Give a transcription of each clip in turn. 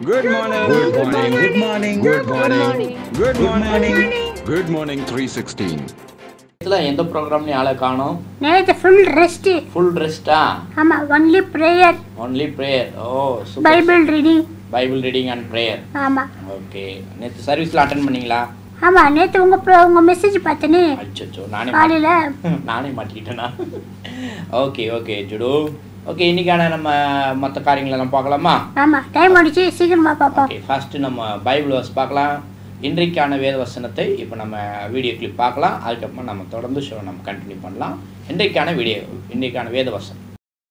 Good morning. Good morning. Good morning. Good morning. Good morning. Good morning 316. இதில் எந்த ப்ரோக்ராம்லையும் ஆளை காணும் நேற்று ஃபுல் ரெஸ்ட்டு ஃபுல் ரெஸ்டா ஆமாம் only prayer only prayer oh super Bible reading Bible reading and prayer ஆமாம் okay நேற்று சர்வீஸில் அட்டன் பண்ணீங்களா ஆமாம் நேற்று உங்கள் ப்ரோ உங்கள் மெசேஜ் பார்த்தேனே அச்சோ நானே காலையில் மாட்டி- நானே மாட்டிக்கிட்டேனா ஓகே ஓகே ஜுடு ஓகே இன்னைக்கான நம்ம மற்ற காரியங்களை நம்ம பார்க்கலாமா ஆமாம் டைம் ஆடிச்சு சீக்கிரமா பார்ப்போம் ஓகே ஃபர்ஸ்ட் நம்ம பைபிள் வர்ஸ் பார்க்கலாம் இன்றைக்கான வேத வசனத்தை இப்போ நம்ம வீடியோ கிளிப் பார்க்கலாம் அதுக்கப்புறமா நம்ம தொடர்ந்து ஷோ நம்ம கண்டினியூ பண்ணலாம் இன்றைக்கான வீடியோ இன்றைக்கான வேத வசனம்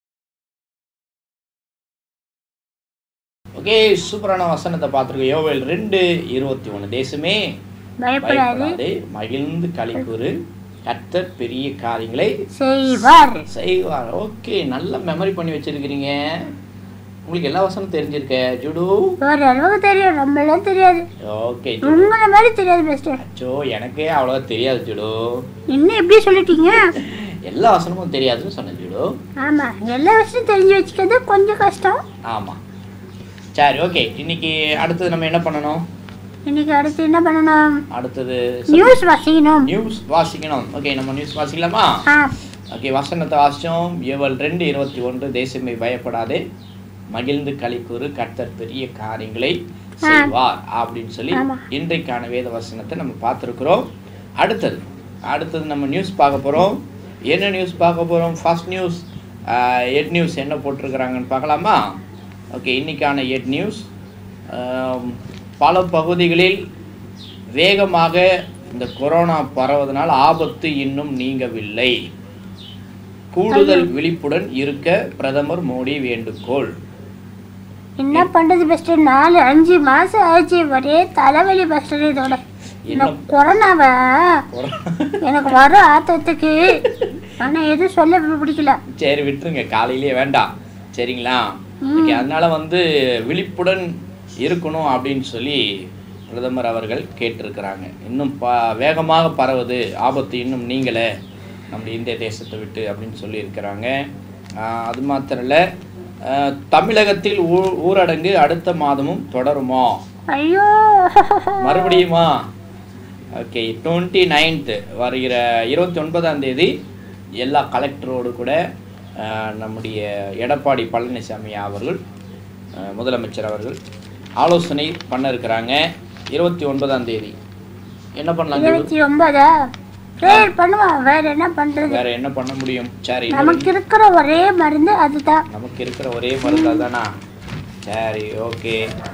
ஓகே சூப்பரான வசனத்தை பார்த்துருக்கோம் யோவேல் ரெண்டு இருபத்தி ஒன்று தேசமே பயப்படாது பயப்படாதே மகிழ்ந்து களிக்கூறு கர்த்தர் பெரிய காரியங்களை செய்வார் செய்வார் ஓகே நல்ல மெமரி பண்ணி வச்சிருக்கிறீங்க உங்களுக்கு எல்லா வசனம் தெரிஞ்சிருக்க ஜுடு ஒரு அளவுக்கு தெரியும் நம்மளாம் தெரியாது ஓகே உங்களை மாதிரி தெரியாது பெஸ்ட்டு அச்சோ எனக்கே அவ்வளோவா தெரியாது ஜுடு இன்னும் எப்படி சொல்லிட்டீங்க எல்லா வசனமும் தெரியாதுன்னு சொன்னேன் ஜுடு ஆமாம் எல்லா விஷயம் தெரிஞ்சு வச்சுக்கிறது கொஞ்சம் கஷ்டம் ஆமாம் சரி ஓகே இன்னைக்கு அடுத்தது நம்ம என்ன பண்ணணும் இன்னைக்கு அடுத்து என்ன பண்ணணும் அடுத்தது நியூஸ் வாசிக்கணும் நியூஸ் வாசிக்கணும் ஓகே நம்ம நியூஸ் வாசிக்கலாமா ஆ ஓகே வசனத்தை வாசிச்சோம் ஏவல் ரெண்டு இருபத்தி ஒன்று தேசமே பயப்படாதே மகிழ்ந்து களிக்கூறு கர்த்தர் பெரிய காரியங்களை செய்வார் அப்படின்னு சொல்லி ஆமா. இன்றைக்கான வேத வசனத்தை நம்ம பார்த்துருக்குறோம் அடுத்தது அடுத்தது நம்ம நியூஸ் பார்க்க போகிறோம் என்ன நியூஸ் பார்க்க போகிறோம் ஃபர்ஸ்ட் நியூஸ் எட் நியூஸ் என்ன போட்டிருக்கிறாங்கன்னு பார்க்கலாமா ஓகே இன்னைக்கான எட் நியூஸ் பல பகுதிகளில் வேகமாக இந்த கொரோனா பரவதனால் ஆபத்து இன்னும் நீங்கவில்லை கூடுதல் விழிப்புடன் இருக்க பிரதமர் மோடி வேண்டுகோள் என்ன பண்றது பெஸ்ட் நாலு அஞ்சு மாசம் ஆச்சு ஒரே தலைவலி பெஸ்ட் இதோட இந்த என்ன கொரோனாவை கொரோனா- எனக்கு வர ஆத்தத்துக்கு ஆனா எதுவும் சொல்ல பிடிக்கல சரி விட்டுருங்க காலையிலேயே வேண்டாம் சரிங்களா ஓகே அதனால வந்து விழிப்புடன் இருக்கணும் அப்படின்னு சொல்லி பிரதமர் அவர்கள் கேட்டிருக்கிறாங்க இன்னும் ப வேகமாக பரவுது ஆபத்து இன்னும் நீங்களே நம்ம இந்திய தேசத்தை விட்டு அப்படின்னு சொல்லியிருக்கிறாங்க ஆஹ் அது மாத்திரம் இல்லை ஆஹ் தமிழகத்தில் ஊ ஊரடங்கு அடுத்த மாதமும் தொடருமா ஐயோ மறுபடியுமா ஓகே டுவெண்ட்டி நைன்த்து வருகிற இருபத்தி ஒன்பதாம் தேதி எல்லா கலெக்டரோடு கூட அஹ், நம்முடைய எடப்பாடி பழனிசாமி அவர்கள் அஹ், முதலமைச்சர் அவர்கள் ஆலோசனை பண்ண இருக்கிறாங்க இருபத்தி ஒன்பதாம் தேதி என்ன பண்ணலாம் ஜோடு? இருபத்தி ஒன்பதா ப்ரேயர் பண்ணுவான் வேற என்ன பண்றது வேற என்ன பண்ண முடியும் சரி நமக்கு இருக்கிற ஒரே மருந்து அதுதான் நமக்கு இருக்கிற ஒரே மருந்தா தானா சரி ஓகே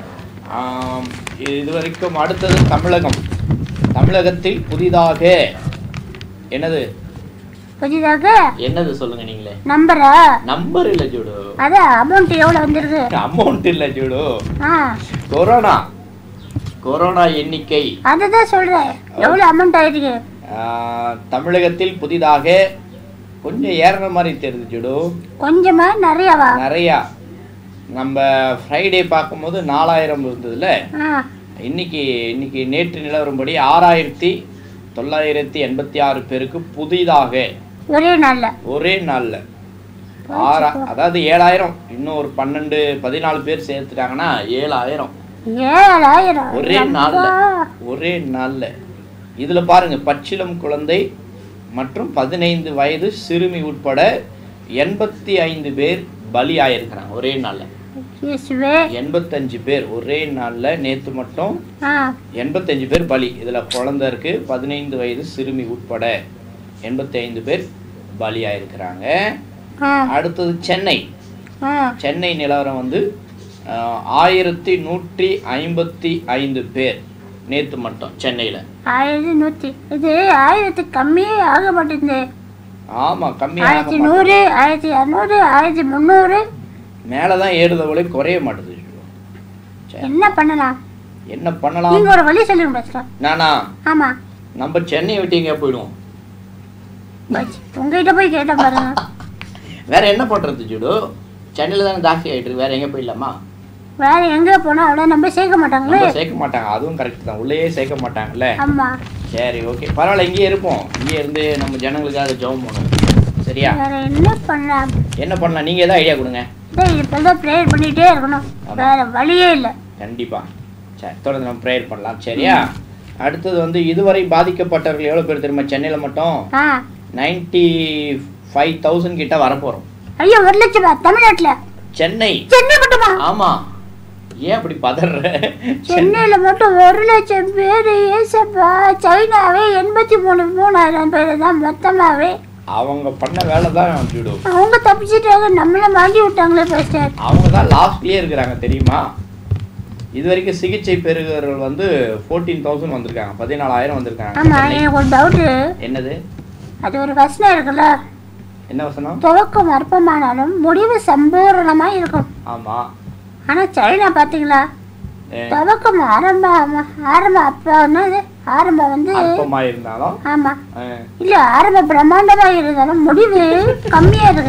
இது வரைக்கும் அடுத்தது தமிழகம் தமிழகத்தில் புதிதாக என்னது புதிதாக என்னது சொல்லுங்க நீங்களே நம்பரா நம்பர் இல்ல ஜூடு அதான் அமௌண்ட் எவ்வளவு வந்திருக்கு அமௌண்ட் இல்ல ஜூடு ஆ கொரோனா கொரோனா எண்ணிக்கை அதுதான் சொல்றேன் எவ்வளவு அமௌண்ட் ஆயிருக்கு ஆஹ், தமிழகத்தில் புதிதாக கொஞ்சம் ஏறின மாதிரி தெரியுது ஜூடு கொஞ்சமா நிறையவா நிறையா நம்ம ஃப்ரைடே பார்க்கும்போது நாலாயிரம் இருந்ததுல ஆ இன்னைக்கு இன்னைக்கு நேற்று நிலவரப்படி ஆறாயிரத்தி தொள்ளாயிரத்தி எண்பத்தி ஆறு பேருக்கு புதிதாக ஒரே நாள்ல ஒரே நாளில் ஆறா அதாவது ஏழாயிரம் இன்னும் ஒரு பன்னெண்டு பதினாலு பேர் சேர்த்துட்டாங்கன்னா ஏழாயிரம் ஏழாயிரம் ஒரே நாள்ல ஒரே நாள்ல இதுல பாருங்க பச்சிளம் குழந்தை மற்றும் பதினைந்து வயது சிறுமி உட்பட எண்பத்தி ஐந்து பேர் பலி ஆயிருக்கிறாங்க ஒரே நாள்ல இயேசுவே எண்பத்தஞ்சு பேர் ஒரே நாள்ல நேத்து மட்டும் ஆ எண்பத்தஞ்சு பேர் பலி இதுல குழந்தை இருக்கு பதினைந்து வயது சிறுமி உட்பட எண்பத்தி ஐந்து பேர் பலி ஆயிருக்கிறாங்க ஆ அடுத்தது சென்னை ஆ சென்னை நிலவரம் வந்து ஆஹ், ஆயிரத்தி நூற்றி ஐம்பத்தி ஐந்து பேர் நேத்து மட்டும் சென்னையில ஆயிரத்தி நூத்தி இது ஆயிரத்தி கம்மியே ஆக மாட்டேங்குது ஆமா கம்மி ஆயிரத்தி நூறு ஆயிரத்தி இரநூறு ஆயிரத்தி முந்நூறு மேலதான் ஏறுத ஒளி குறைய மாட்டுது என்ன பண்ணலாம் என்ன பண்ணலாம் நீங்க ஒரு வழி சொல்லுங்க பேசலாம் நானா ஆமா நம்ம சென்னையை விட்டு எங்க போயிடுவோம் பஸ். உங்ககிட்ட போய் கேட்ட பாருங்க வேற என்ன பண்றது ஜுடு சென்னையில தானே ஜாஸ்தி ஆயிட்டு இருக்கு வேற எங்க போயிடலாமா வேற எங்க போனா அவ்வளவு நம்ம சேர்க்க மாட்டாங்களே நம்ம சேர்க்க மாட்டாங்க அதுவும் கரெக்ட் தான் உள்ளேயே சேர்க்க மாட்டாங்கல்ல ஆமா சரி ஓகே பரவாயில்ல இங்கேயே இருப்போம் இங்கே இருந்து நம்ம ஜனங்களுக்காக ஜெபம் பண்ணுவோம் சரியா வேற என்ன பண்ணலாம் என்ன பண்ணலாம் நீங்க ஏதாவது ஐடியா கொடுங்க டேய் இப்பதான் ப்ரேயர் பண்ணிட்டே இருக்கணும் வேற வழியே இல்லை கண்டிப்பா சரி தொடர்ந்து நம்ம ப்ரேயர் பண்ணலாம் சரியா அடுத்தது வந்து இதுவரை பாதிக்கப்பட்டவர்கள் எவ்வளோ பேர் தெரியுமா சென்னையில் மட்டும் ஆ நைன்டி ஃபைவ் தௌசண்ட் கிட்ட வரப்போகிறோம் ஐயோ ஒரு லட்சமா தமிழ்நாட்டுல சென்னை சென்னை மட்டுமா ஆமா ஏன் அப்படி பதற சென்னையில மட்டும் ஒரு லட்சம் பேர் ஏசப்பா சைனாவே எண்பத்தி மூணு மூணாயிரம் பேர் தான் மொத்தமாவே அவங்க பண்ண வேலை தான் ஜூடு அவங்க தப்பிச்சிட்டாங்க நம்மள மாட்டி விட்டாங்களே பாஸ்டர் அவங்க தான் லாஸ்ட்லயே இருக்கிறாங்க தெரியுமா இது வரைக்கும் சிகிச்சை பெறுகிறவர்கள் வந்து ஃபோர்டீன் தௌசண்ட் வந்திருக்காங்க பதினாலாயிரம் வந்திருக்காங்க ஆமா சென்னை. எனக்கு ஒரு டவுட்டு என்னது அது ஒரு வசனம் இருக்குல்ல என்ன வசனம் துவக்கம் அற்பமானாலும் முடிவு சம்பூரணமா இருக்கும் ஆமா ஆனா சைனா பாத்தீங்களா ஏ, துவக்கம் ஆரம்பம் ஆரம்பம் அப்ப என்னது ஆரம்பம் வந்து அல்பமா இருந்தாலும் ஆமா ஆ, இல்ல ஆரம்ப பிரம்மாண்டமா இருந்தாலும் முடிவு கம்மியா இருக்கு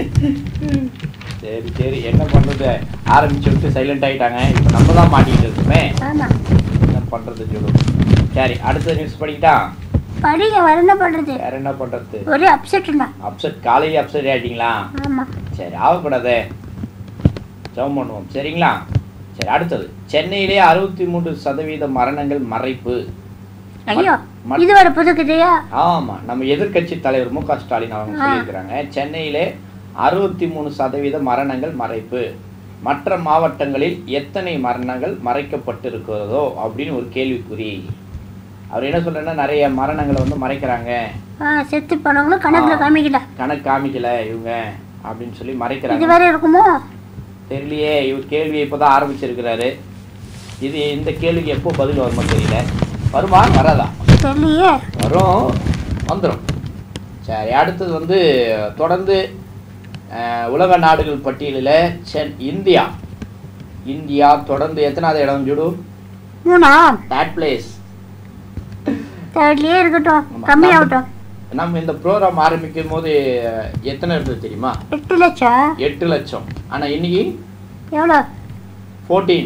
சரி சரி என்ன பண்றது ஆரம்பிச்சு விட்டு சைலண்ட் ஆயிட்டாங்க இப்போ நம்ம தான் மாட்டிக்கிட்டு இருக்கோமே ஆமா என்ன பண்றது ஜூடு சரி அடுத்த நியூஸ் படிக்கிட்டா படிக்க வர என்ன பண்றது வேற என்ன பண்றது ஒரே அப்செட்னா அப்செட் காலையில அப்செட் ஆயிட்டீங்களா ஆமா சரி ஆகக்கூடாதே ஜெபம் பண்ணுவோம் சரிங்களா சரி அடுத்தது சென்னையிலே அறுபத்தி மூன்று சதவீத மரணங்கள் மறைப்பு ஐயோ மத்- இது ஒரு புது கதையா ஆமா நம்ம எதிர்க்கட்சி தலைவர் மு க ஸ்டாலின் அவங்க ஆ. சொல்லியிருக்கிறாங்க சென்னையிலே அறுபத்தி மூணு சதவீத மரணங்கள் மறைப்பு மற்ற மாவட்டங்களில் எத்தனை மரணங்கள் மறைக்கப்பட்டிருக்கிறதோ அப்படின்னு ஒரு கேள்விக்குறி அவர் என்ன சொல்றேன்னா நிறைய மரணங்களை வந்து மறைக்கிறாங்க ஆ செத்து போனவங்களும் கணக்குல ஆ. காமிக்கல கணக்கு காமிக்கல இவங்க அப்படின்னு சொல்லி இது மறைக்கிறாங்க வேற இருக்குமோ தெரியலையே இவர் கேள்வியை இப்போதான் ஆரம்பிச்சிருக்கிறாரு இது இந்த கேள்விக்கு எப்போ பதில் வருமோ தெரியல வருமா வராதா தெரியலையே வரும் வந்துடும் சரி அடுத்தது வந்து தொடர்ந்து அஹ், உலக நாடுகள் பட்டியலில் சென் இந்தியா இந்தியா தொடர்ந்து எத்தனாவது இடம் ஜுடு மூணா தேர்ட் பிளேஸ் தேர்ட்லயே இருக்கட்டும் ஆமா. கம்மியாகட்டும் நம்ம இந்த ப்ரோக்ராம் ஆரம்பிக்கும் போது அஹ், எத்தனை இருந்தது தெரியுமா எட்டு லட்சம் எட்டு லட்சம் ஆனால் இன்னைக்கு எவ்வளோ ஃபோர்டீன்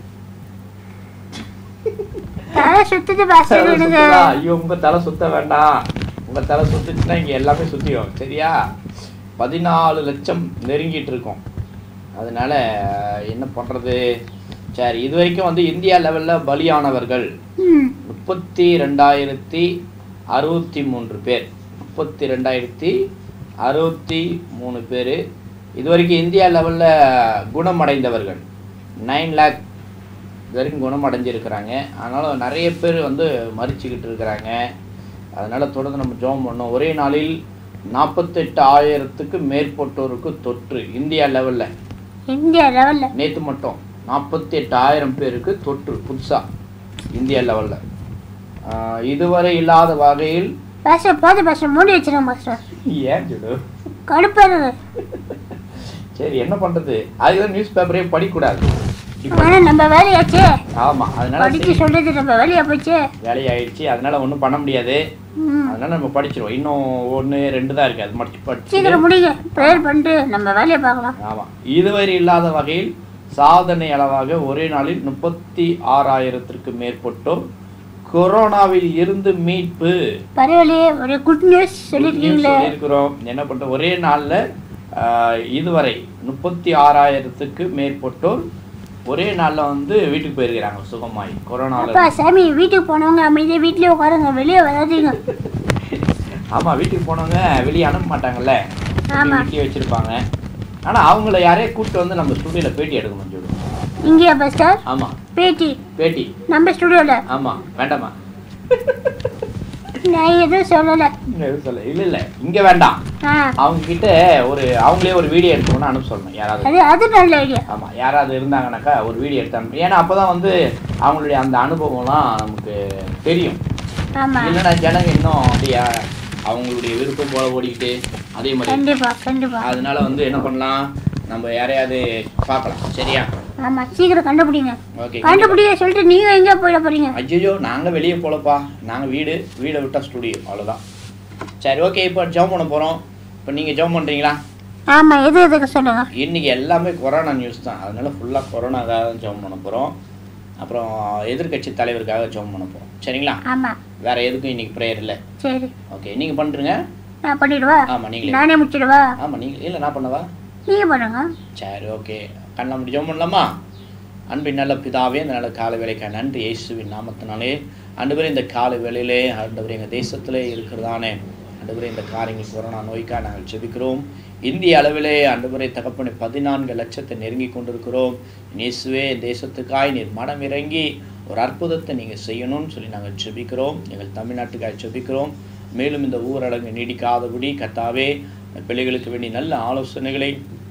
தலை சுத்துது பாஸ்டர் எனக்கு ஐயோ உங்க தலை சுத்த வேண்டாம் உங்க தலை சுத்துச்சுன்னா இங்க எல்லாமே சுத்தியும் சரியா பதினாலு லட்சம் நெருங்கிட்டு இருக்கோம் அதனால என்ன பண்றது சரி இது வரைக்கும் வந்து இந்தியா லெவல்ல பலியானவர்கள் ம் முப்பத்தி ரெண்டாயிரத்தி அறுபத்தி மூன்று பேர் முப்பத்தி ரெண்டாயிரத்தி அறுபத்தி மூணு பேர் இது வரைக்கும் இந்தியா லெவலில் குணமடைந்தவர்கள் நைன் லேக் இது வரைக்கும் குணமடைஞ்சிருக்கிறாங்க அதனால் நிறைய பேர் வந்து மறிச்சுக்கிட்டு இருக்கிறாங்க அதனால் தொடர்ந்து நம்ம ஜெபம் பண்ணோம் ஒரே நாளில் நாற்பத்தெட்டு ஆயிரத்துக்கு மேற்பட்டோருக்கு தொற்று இந்தியா லெவலில் இந்தியா லெவல்ல நேற்று மட்டும் நாற்பத்தி எட்டாயிரம் பேருக்கு தொற்று புதுசாக இந்தியா லெவலில் இதுவரை இல்லாத வகையில் பாஸ்டர் போதும் பாஸ்டர் மூடி வச்சிருங்க பாஸ்டர் ஏன் சொல்லு கடுப்பாருது சரி என்ன பண்ணுறது அதுதான் நியூஸ் பேப்பரே படிக்கக்கூடாது இப்போ ஆனா நம்ம வேலையாச்சே ஆமாம் அதனால படிச்சு சரி, சொல்றது நம்ம வேலையா போச்சு வேலையாயிடுச்சு அதனால ஒன்றும் பண்ண முடியாது ம் அதனால நம்ம படிச்சிருவோம் இன்னும் ஒன்று ரெண்டு தான் இருக்குது அது மட்டும் படிச்சு சீக்கிரம் முடிங்க ப்ரேயர் பண்ணிட்டு நம்ம வேலையை பார்க்கலாம் ஆமாம் இதுவரை இல்லாத வகையில் சாதனை அளவாக ஒரே நாளில் முப்பத்தி ஆறாயிரத்திற்கு மேற்பட்டோர் கொரோனாவில் இருந்து மீட்பு பரவாயில்லையே ஒரு குட் நியூஸ் சொல்லிருக்கீங்களே இருக்கிறோம் என்ன பண்ற ஒரே நாள்ல ஆஹ், இதுவரை முப்பத்தி ஆறாயிரத்துக்கு மேற்பட்டோர் ஒரே நாள்ல வந்து வீட்டுக்கு போயிருக்கிறாங்க சுகமாயி கொரோனால அப்பா சாமி வீட்டுக்கு போனவங்க அமைதியா வீட்லயே உட்காருங்க வெளியே வராதீங்க ஆமா வீட்டுக்கு போனவங்க வெளியே அனுப்ப மாட்டாங்கல்ல ஆமா. வீட்லயே வச்சிருப்பாங்க ஆனா அவங்கள யாரையே கூப்பிட்டு வந்து நம்ம ஸ்டுடியோல பேட்டி எடுக்கணும் சொல்லு இங்கேயா பாஸ்டர் ஆமா பேட்டி பேட்டி நம்ம ஸ்டுடியோல ஆமா வேண்டாமா நான் எதுவும் சொல்லல இங்க எதுவும் சொல்ல இல்ல இல்ல இங்க வேண்டாம் ஆ அவங்க கிட்ட ஒரு அவங்களே ஒரு வீடியோ எடுக்கணும்னு அனுப்ப சொல்லணும் யாராவது அது அது நல்ல ஐடியா ஆமா யாராவது இருந்தாங்கனாக்கா ஒரு வீடியோ எடுத்து அனுப்பு ஏன்னா அப்பதான் வந்து அவங்களுடைய அந்த அனுபவம்லாம் நமக்கு தெரியும் ஆமா இல்லைன்னா ஜனங்க இன்னும் அப்படியே அவங்களுடைய விருப்பம் போல ஓடிக்கிட்டு அதே மாதிரி கண்டிப்பா கண்டிப்பா அதனால வந்து என்ன பண்ணலாம் நம்ம யாரையாவது பார்க்கலாம் சரியா ஆமா சீக்கிரம் கண்டுபிடிங்க ஓகே கண்டுபிடிக்க சொல்லிட்டு நீங்க எங்க போயிட போறீங்க ஐயோ நாங்க வெளியே போலப்பா நாங்க வீடு வீடை விட்டா ஸ்டுடியோ அவ்வளவுதான் சரி ஓகே இப்போ ஜெபம் பண்ண போறோம் இப்போ நீங்க ஜெபம் பண்றீங்களா ஆமா எது எதுக்கு சொல்லுங்க இன்னைக்கு எல்லாமே கொரோனா நியூஸ் தான் அதனால ஃபுல்லாக கொரோனாக்காக தான் ஜெபம் பண்ண போகிறோம் அப்புறம் எதிர்க்கட்சி தலைவருக்காக ஜெபம் பண்ண போகிறோம் சரிங்களா ஆமா வேற எதுக்கும் இன்னைக்கு ப்ரேயர் இல்லை சரி ஓகே நீங்கள் பண்ணுறீங்க நான் பண்ணிடுவா ஆமாம் நீங்களே நானே முடிச்சிடுவா ஆமாம் நீங்கள் இல்லை நான் பண்ணவா நீங்க பண்ணுங்க சரி ஓகே கண்ணா முடி ஜெபம் பண்ணலாமா அன்பின் நல்ல பிதாவே இந்த நல்ல கால வேலைக்காக நன்றி இயேசுவின் நாமத்தினாலே ஆண்டவரே இந்த கால வேளையிலே ஆண்டவரே எங்கள் தேசத்திலே இருக்கிறதானே ஆண்டவரே இந்த காரியங்கள் கொரோனா நோய்க்காக நாங்கள் ஜெபிக்கிறோம் இந்திய அளவிலே ஆண்டவரே தகப்பனை பதினான்கு லட்சத்தை நெருங்கி கொண்டிருக்கிறோம் இயேசுவே தேசத்துக்காய் நீர் மனம் இறங்கி ஒரு அற்புதத்தை நீங்கள் செய்யணும்னு சொல்லி நாங்கள் ஜெபிக்கிறோம் எங்கள் தமிழ்நாட்டுக்காக ஜெபிக்கிறோம் மேலும் இந்த ஊரடங்கு நீடிக்காதபடி கத்தாவே இந்த பிள்ளைகளுக்கு வேண்டிய நல்ல ஆலோசனைகளை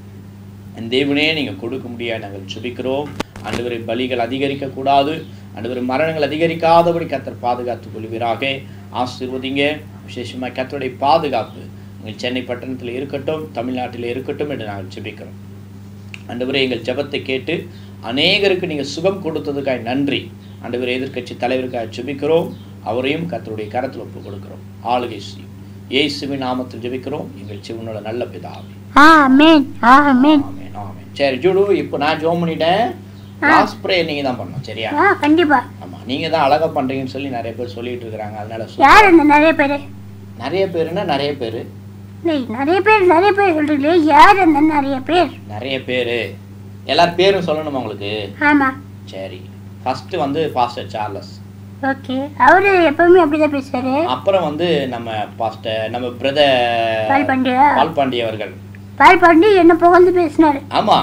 என் தேவனே நீங்கள் கொடுக்க முடியாது நாங்கள் ஜெபிக்கிறோம் ஆண்டவரை பலிகள் அதிகரிக்கக்கூடாது ஆண்டவரை மரணங்கள் அதிகரிக்காதபடி கத்தர் பாதுகாத்துக் கொள்வீராக ஆசீர்வதிங்க விசேஷமாக கத்தருடைய பாதுகாப்பு எங்கள் சென்னை பட்டணத்தில் இருக்கட்டும் தமிழ்நாட்டில் இருக்கட்டும் என்று நாங்கள் ஜெபிக்கிறோம் ஆண்டவரே எங்கள் ஜெபத்தை கேட்டு அநேகருக்கு நீங்கள் சுகம் கொடுத்ததுக்காய் நன்றி ஆண்டவரே எதிர்க்கட்சி தலைவருக்காக ஜெபிக்கிறோம் அவரையும் கத்தருடைய கரத்தில் ஒப்பு கொடுக்கிறோம் ஆளுகை செய்யும் இயேசுவின் நாமத்தில் ஜெபிக்கிறோம் எங்கள் சிவனோட நல்ல பிதாவே ஆமென் ஆமென் ஆமென் ஆமென் சரி ஜூடு இப்போ நான் ஜோம் பண்ணிட்டேன் லாஸ்ட் ப்ரே நீங்க தான் பண்ணணும் சரியா ஆ கண்டிப்பா ஆமா நீங்க தான் அழகா பண்றீங்கன்னு சொல்லி நிறைய பேர் சொல்லிட்டு இருக்காங்க அதனால சு- யார் அந்த நிறைய பேர் நிறைய பேருன்னா நிறைய பேர் டேய் நிறைய பேர் நிறைய பேர் சொல்றீங்களே யார் அந்த நிறைய பேர் நிறைய பேர் எல்லார் பேரும் சொல்லணுமா உங்களுக்கு ஆமா சரி ஃபர்ஸ்ட் வந்து பாஸ்டர் சார்லஸ் ஓகே அவரு எப்பவுமே அப்படிதான் பேசுறாரு அப்புறம் வந்து நம்ம பாஸ்டர் நம்ம brother Paul Pandiya Paul Pandi அவர்கள் பால் பாண்டி என்ன புகழ்ந்து பேசினாரு ஆமா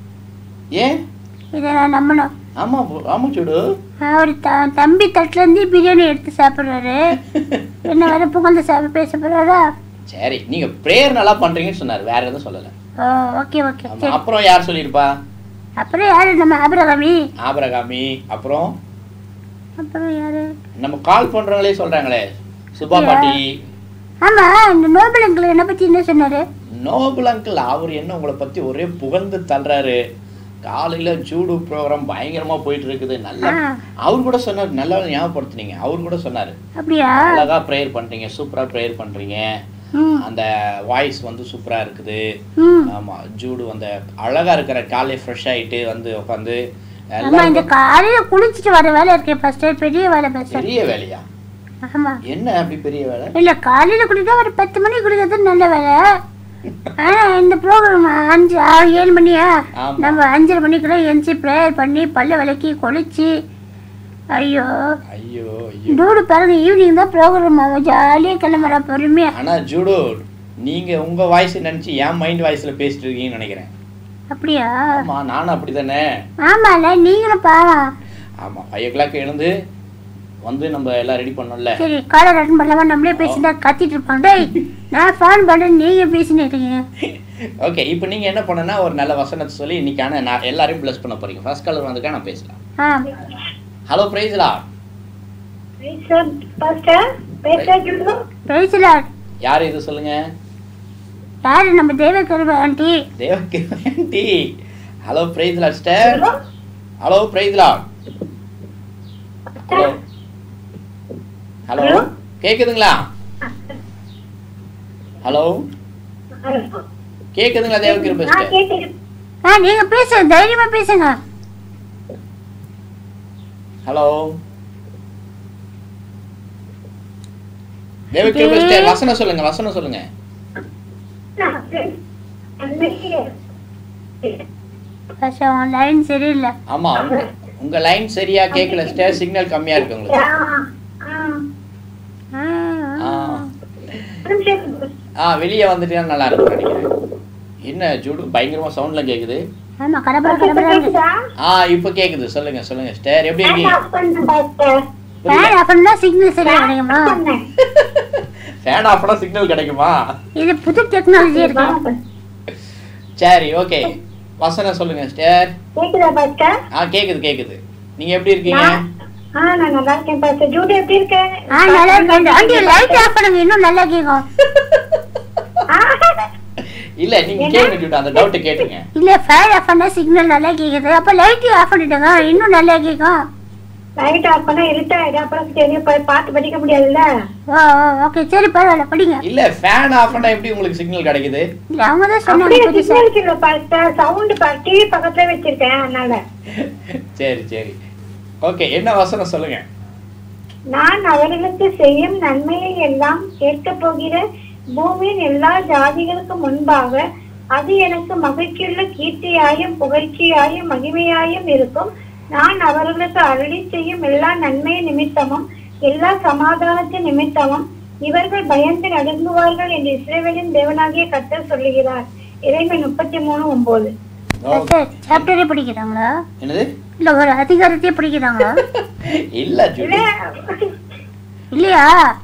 ஏன் இதை நான் நம்பணும் ஆமா ஆமா சூடு அவர் த தம்பி தட்டுல இருந்து பிரியாணி எடுத்து சாப்பிடுறாரு என்ன வேற புகழ்ந்து சாப்பிட பேச போறாரா சரி நீங்க ப்ரேயர் நல்லா பண்றீங்கன்னு சொன்னார் வேற எதுவும் சொல்லல ஓ ஓகே ஓகே ஆமா, சரி அப்புறம் யார் சொல்லியிருப்பா அப்புறம் யாரு நம்ம ஆபிரகாமி ஆபரகாமி அப்புறம் அப்புறம் யாரு நம்ம கால் பண்றவங்களே சொல்றாங்களே சுபா பாட்டி ஆமா இந்த நோபல் அங்கிள் என்ன பத்தி என்ன சொன்னாரு நோபல் அங்கிள் அவர் என்ன உங்களை பத்தி ஒரே புகழ்ந்து தள்ளுறாரு காலையில ஜூடு ப்ரோக்ராம் பயங்கரமா போயிட்டு இருக்குது நல்லா ஆ. அவர் கூட சொன்னார் நல்லா ஞாபகப்படுத்துனீங்க அவர் கூட சொன்னாரு அப்படியா அழகா ப்ரேயர் பண்றீங்க சூப்பரா ப்ரேயர் பண்றீங்க ம் அந்த வாய்ஸ் வந்து சூப்பரா இருக்குது ம் ஆமா ஜூடு அந்த அழகா இருக்கிற காலையில ஃப்ரெஷ் ஆயிட்டு வந்து உட்காந்து ஆமா இந்த காலையில குளிச்சுட்டு வர வேலை இருக்கே ஃபர்ஸ்ட் பெரிய வேலை பேசுறேன் பெரிய வேலையா ஆமா என்ன அப்படி பெரிய வேலை இல்ல காலையில குடித்தா ஒரு பத்து மணிக்கு குடிக்கிறது நல்ல வேலை ஆனா இந்த ப்ரோக்ராம் அஞ்சு ஆறு ஏழு மணியா ஆமா. நம்ம அஞ்சரை மணிக்குள்ள எந்திச்சு ப்ரேயர் பண்ணி பல்ல விளக்கி குளிச்சு ஐயோ ஐயோ ஐயோ டூடு பாருங்க ஈவினிங் தான் ப்ரோக்ராம் ஆகும் ஜாலியாக கிளம்புறா பொறுமையா ஆனா ஜூடு நீங்க உங்க வாய்ஸ் நினைச்சு என் மைண்ட் வாய்ஸ்ல பேசிட்டு இருக்கீங்கன்னு நினைக்கிறேன் அப்படியா ஆமா நானும் அப்படிதானே ஆமால நீங்களும் பாவம் ஆமா ஃபைவ் ஓ கிளாக் எழுந்து வந்து நம்ம எல்லாம் ரெடி பண்ணோம்ல சரி காலர் அட்டன் பண்ணலாமா நம்மளே பேசிட்டா கத்திட்டு இருப்பாங்க டேய் நான் ஃபோன் பண்ணேன் நீங்க பேசினு இருக்கீங்க ஓகே இப்போ நீங்க என்ன பண்ணனா ஒரு நல்ல வசனத்தை சொல்லி இன்னைக்கான நான் எல்லாரையும் ப்ளஸ் பண்ண போறீங்க ஃபர்ஸ்ட் கலர் வந்துக்கா நான் பேசலாம் ஆ ஹலோ பிரைஸ்லா பேசலாம் யார் இது சொல்லுங்க யாரு நம்ம தேவ கருவ aunty Devaki aunty hello Priscilla sister hello பிரைஸ்லா hello hello கேக்குதுங்களா ஹலோ கேக்குதுங்களா தேவகிருப சிஸ்டர் ஆ நீங்க பேசுங்க தைரியமா பேசுங்க ஹலோ தேவகிருப சிஸ்டர் வசனம் சொல்லுங்க வசனம் சொல்லுங்க கஷ்டம் லைன் சரியில்லை ஆமா உங்க உங்க லைன் சரியா கேட்கல சிஸ்டர் சிக்னல் கம்மியா இருக்கு உங்களுக்கு ஆ, ஆ. ஆ. ஆ வெளியே வந்துட்டீங்கன்னா நல்லா இருக்கும் நினைக்கிறேன் என்ன ஜூடு பயங்கரமா சவுண்ட்ல கேக்குது ஆமா கடப்பட கடப்பட ஆ இப்போ கேக்குது சொல்லுங்க சொல்லுங்க சிஸ்டர் எப்படி இருக்கீங்க ஃபேன் அப்படின்னா சிக்னல் சரியா கிடைக்குமா ஃபேன் ஆஃப் பண்ணா சிக்னல் கிடைக்குமா இது புது டெக்னாலஜி இருக்கு சரி ஓகே வசனம் சொல்லுங்க சிஸ்டர் கேக்குதா பாஸ்டர் ஆ கேக்குது கேக்குது நீங்க எப்படி இருக்கீங்க ஆ நான் நல்லா இருக்கேன் பாஸ்டர் ஜூடி எப்படி இருக்க ஆ நல்லா இருக்கு ஆண்டி லைட் ஆஃப் பண்ணுங்க இன்னும் நல்லா கேட்கும் இல்ல நீங்க கேளுங்க ஜூடு அந்த டவுட் கேட்டுங்க இல்ல ஃபேன் ஆஃப் பண்ணா சிக்னல் நல்லா கேக்குது அப்ப லைட் ஆஃப் பண்ணிடுங்க இன்னும் நல்லா கேட்கும் லைட் ஆஃப் பண்ணா இருட்டாயிடும் அப்புறம் சரியா போய் பார்த்து படிக்க முடியாதுல்ல ஓ ஓகே சரி பரவாயில்ல படிங்க இல்ல ஃபேன் ஆஃப் பண்ணா எப்படி உங்களுக்கு சிக்னல் கிடைக்குது இல்ல அவங்க தான் அப்படியே சொன்னாங்க புதுசா சிக்னல் இல்ல பாஸ்டர் சவுண்ட் டிவி பக்கத்துல வச்சிருக்கேன் அதனால சரி சரி ஓகே என்ன வசனம் சொல்லுங்க நான் அவர்களுக்கு செய்யும் நன்மையை எல்லாம் கேட்கப் போகிற பூமியின் எல்லா ஜாதிகளுக்கு முன்பாக அது எனக்கு மகிழ்ச்சியுள்ள கீர்த்தியாயும் புகழ்ச்சியாயும் மகிமையாயும் இருக்கும் நான் அவர்களுக்கு அருளி செய்யும் எல்லா நன்மை நிமித்தமும் எல்லா சமாதானத்தின் நிமித்தமும் இவர்கள் பயந்து நடுங்குவார்கள் என்று இஸ்ரேவேலின் தேவனாகிய கர்த்தர் சொல்லுகிறார் இறைமை முப்பத்தி மூணு ஒன்பது சார் சாப்டரே படிக்கிறாங்களா என்னது இல்ல ஒரு அதிகாரத்தையே படிக்கிறாங்களா இல்ல ஜூடு இல்லையா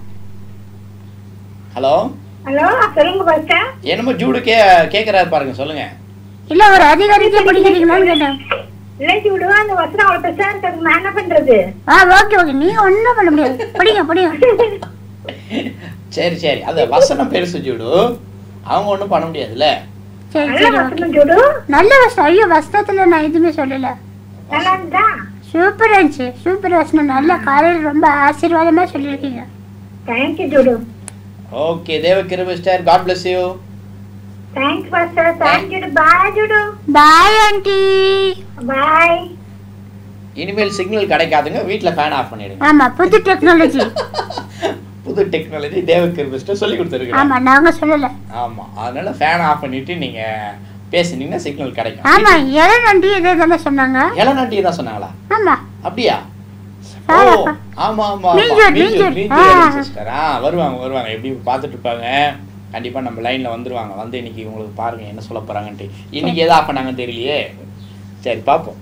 ஹலோ ஹலோ சொல்லுங்க பாஸ்டர் என்னமோ ஜூடு கே கேக்குறாரு பாருங்க சொல்லுங்க இல்ல ஒரு அதிகாரத்தையே படிக்கிறீங்களான்னு கேட்டேன் இல்லாட்டி விடுவா அந்த வசனம் அவ்வளவு பெருசா இருக்கு நான் என்ன பண்றது ஆ ஓகே ஓகே நீங்க ஒண்ணும் பண்ண முடியாது படிங்க படிங்க சரி சரி அது வசனம் பெருசு ஜூடு அவங்க ஒண்ணும் பண்ண முடியாதுல்ல சரி நல்ல சரி ஓகே வசனம் ஜோடு நல்ல வசனம் ஐயோ வசனத்துல நான் எதுவுமே சொல்லல நல்லா இருந்தா சூப்பர் இருந்துச்சு சூப்பர் வசனம் நல்ல காலையில் ரொம்ப ஆசீர்வாதமா சொல்லியிருக்கீங்க தேங்க்யூ ஜோடு ஓகே தேவ கிருபிஸ்டர் God bless you thanks pastor thank you bye Jude bye aunty bye இனிமேல் சிக்னல் கிடைக்காதுங்க வீட்ல ஃபேன் ஆஃப் பண்ணிடுங்க ஆமா புது டெக்னாலஜி புது டெக்னாலஜி தேவ கிருபிஸ்டர் சொல்லி கொடுத்துருக்கேன் ஆமா நாங்க சொல்லல ஆமா அதனால ஃபேன் ஆஃப் பண்ணிட்டு நீங்க பேசுனீங்கன்னா சிக்னல் கிடைக்கும் ஆமா இளன் ஆண்டி இதே தானே சொன்னாங்க இளநாட்டி தான் சொன்னாங்களா ஆமா அப்படியா ஓ ஆமா. ஆமா ஆமா மீஞ்சூர், மீஞ்சூர். ஆ. சிஸ்டர் ஆ வருவாங்க வருவாங்க எப்படி பார்த்துட்டு இருப்பாங்க கண்டிப்பா நம்ம லைன்ல வந்துருவாங்க வந்து இன்னைக்கு உங்களுக்கு பாருங்க என்ன சொல்ல போறாங்கன்ட்டு இன்னைக்கு எதா பண்ணாங்கன்னு தெரியலையே சரி பார்ப்போம்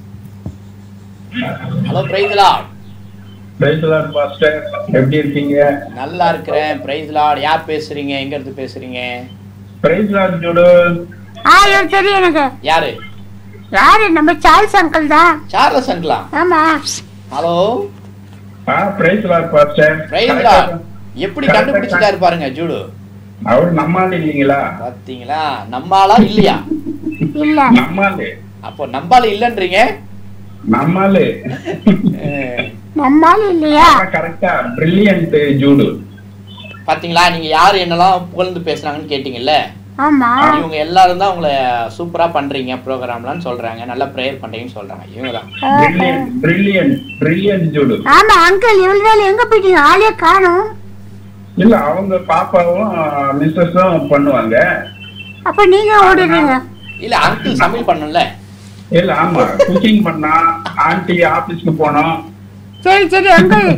hello Priscilla praise Lord pastor எப்படி இருக்கீங்க நல்லா இருக்கிறேன் பிரைஸ் லார்ட் யார் பேசுறீங்க எங்க இருந்து பேசுறீங்க பிரைஸ் லார்ட் ஜோடு ஆ இவர் தெரியும் எனக்கு யாரு யாரு நம்ம சார்ல்ஸ் அங்கிள் தான் சார்லஸ் அங்கிளா ஆமா ஹலோ ஆ praise Lord pastor praise Lord எப்படி கண்டுபிடிச்சிட்டாரு பாருங்க ஜூடு அவர் நம்மால் இல்லைங்களா பாத்தீங்களா நம்மாளா இல்லையா இல்ல நம்மாலு அப்போ நம்பால இல்லைன்றீங்க நம்மாலு அஹ், நம்மால இல்லையா கரெக்டா பிரில்லியன்ட் ஜூடு பாத்தீங்களா நீங்க யார் என்னெல்லாம் புகழ்ந்து பேசுறாங்கன்னு கேட்டீங்கல்ல ஆமா இவங்க எல்லாரும் தான் உங்களை சூப்பரா பண்றீங்க ப்ரோக்ராம்லாம் சொல்றாங்க நல்லா ப்ரேயர் பண்றீங்கன்னு சொல்றாங்க இவங்க தான் பிரில்லியன்ட் பிரில்லியன்ட் பிரில்லியன்ட் ஜூடு ஆமா அங்கிள் இவ்வளவு நாள் எங்க போயிட்டீங்க ஆளே காணும் இல்ல அவங்க பாப்பாவும் மிஸ்ஸஸும் பண்ணுவாங்க அப்ப நீங்க ஓடிடுறீங்க இல்ல அங்கிள் சமையல் பண்ணல இல்ல ஆமா குக்கிங் பண்ணா ஆன்ட்டி ஆபீஸ்க்கு போனோம் சரி சரி அங்கிள்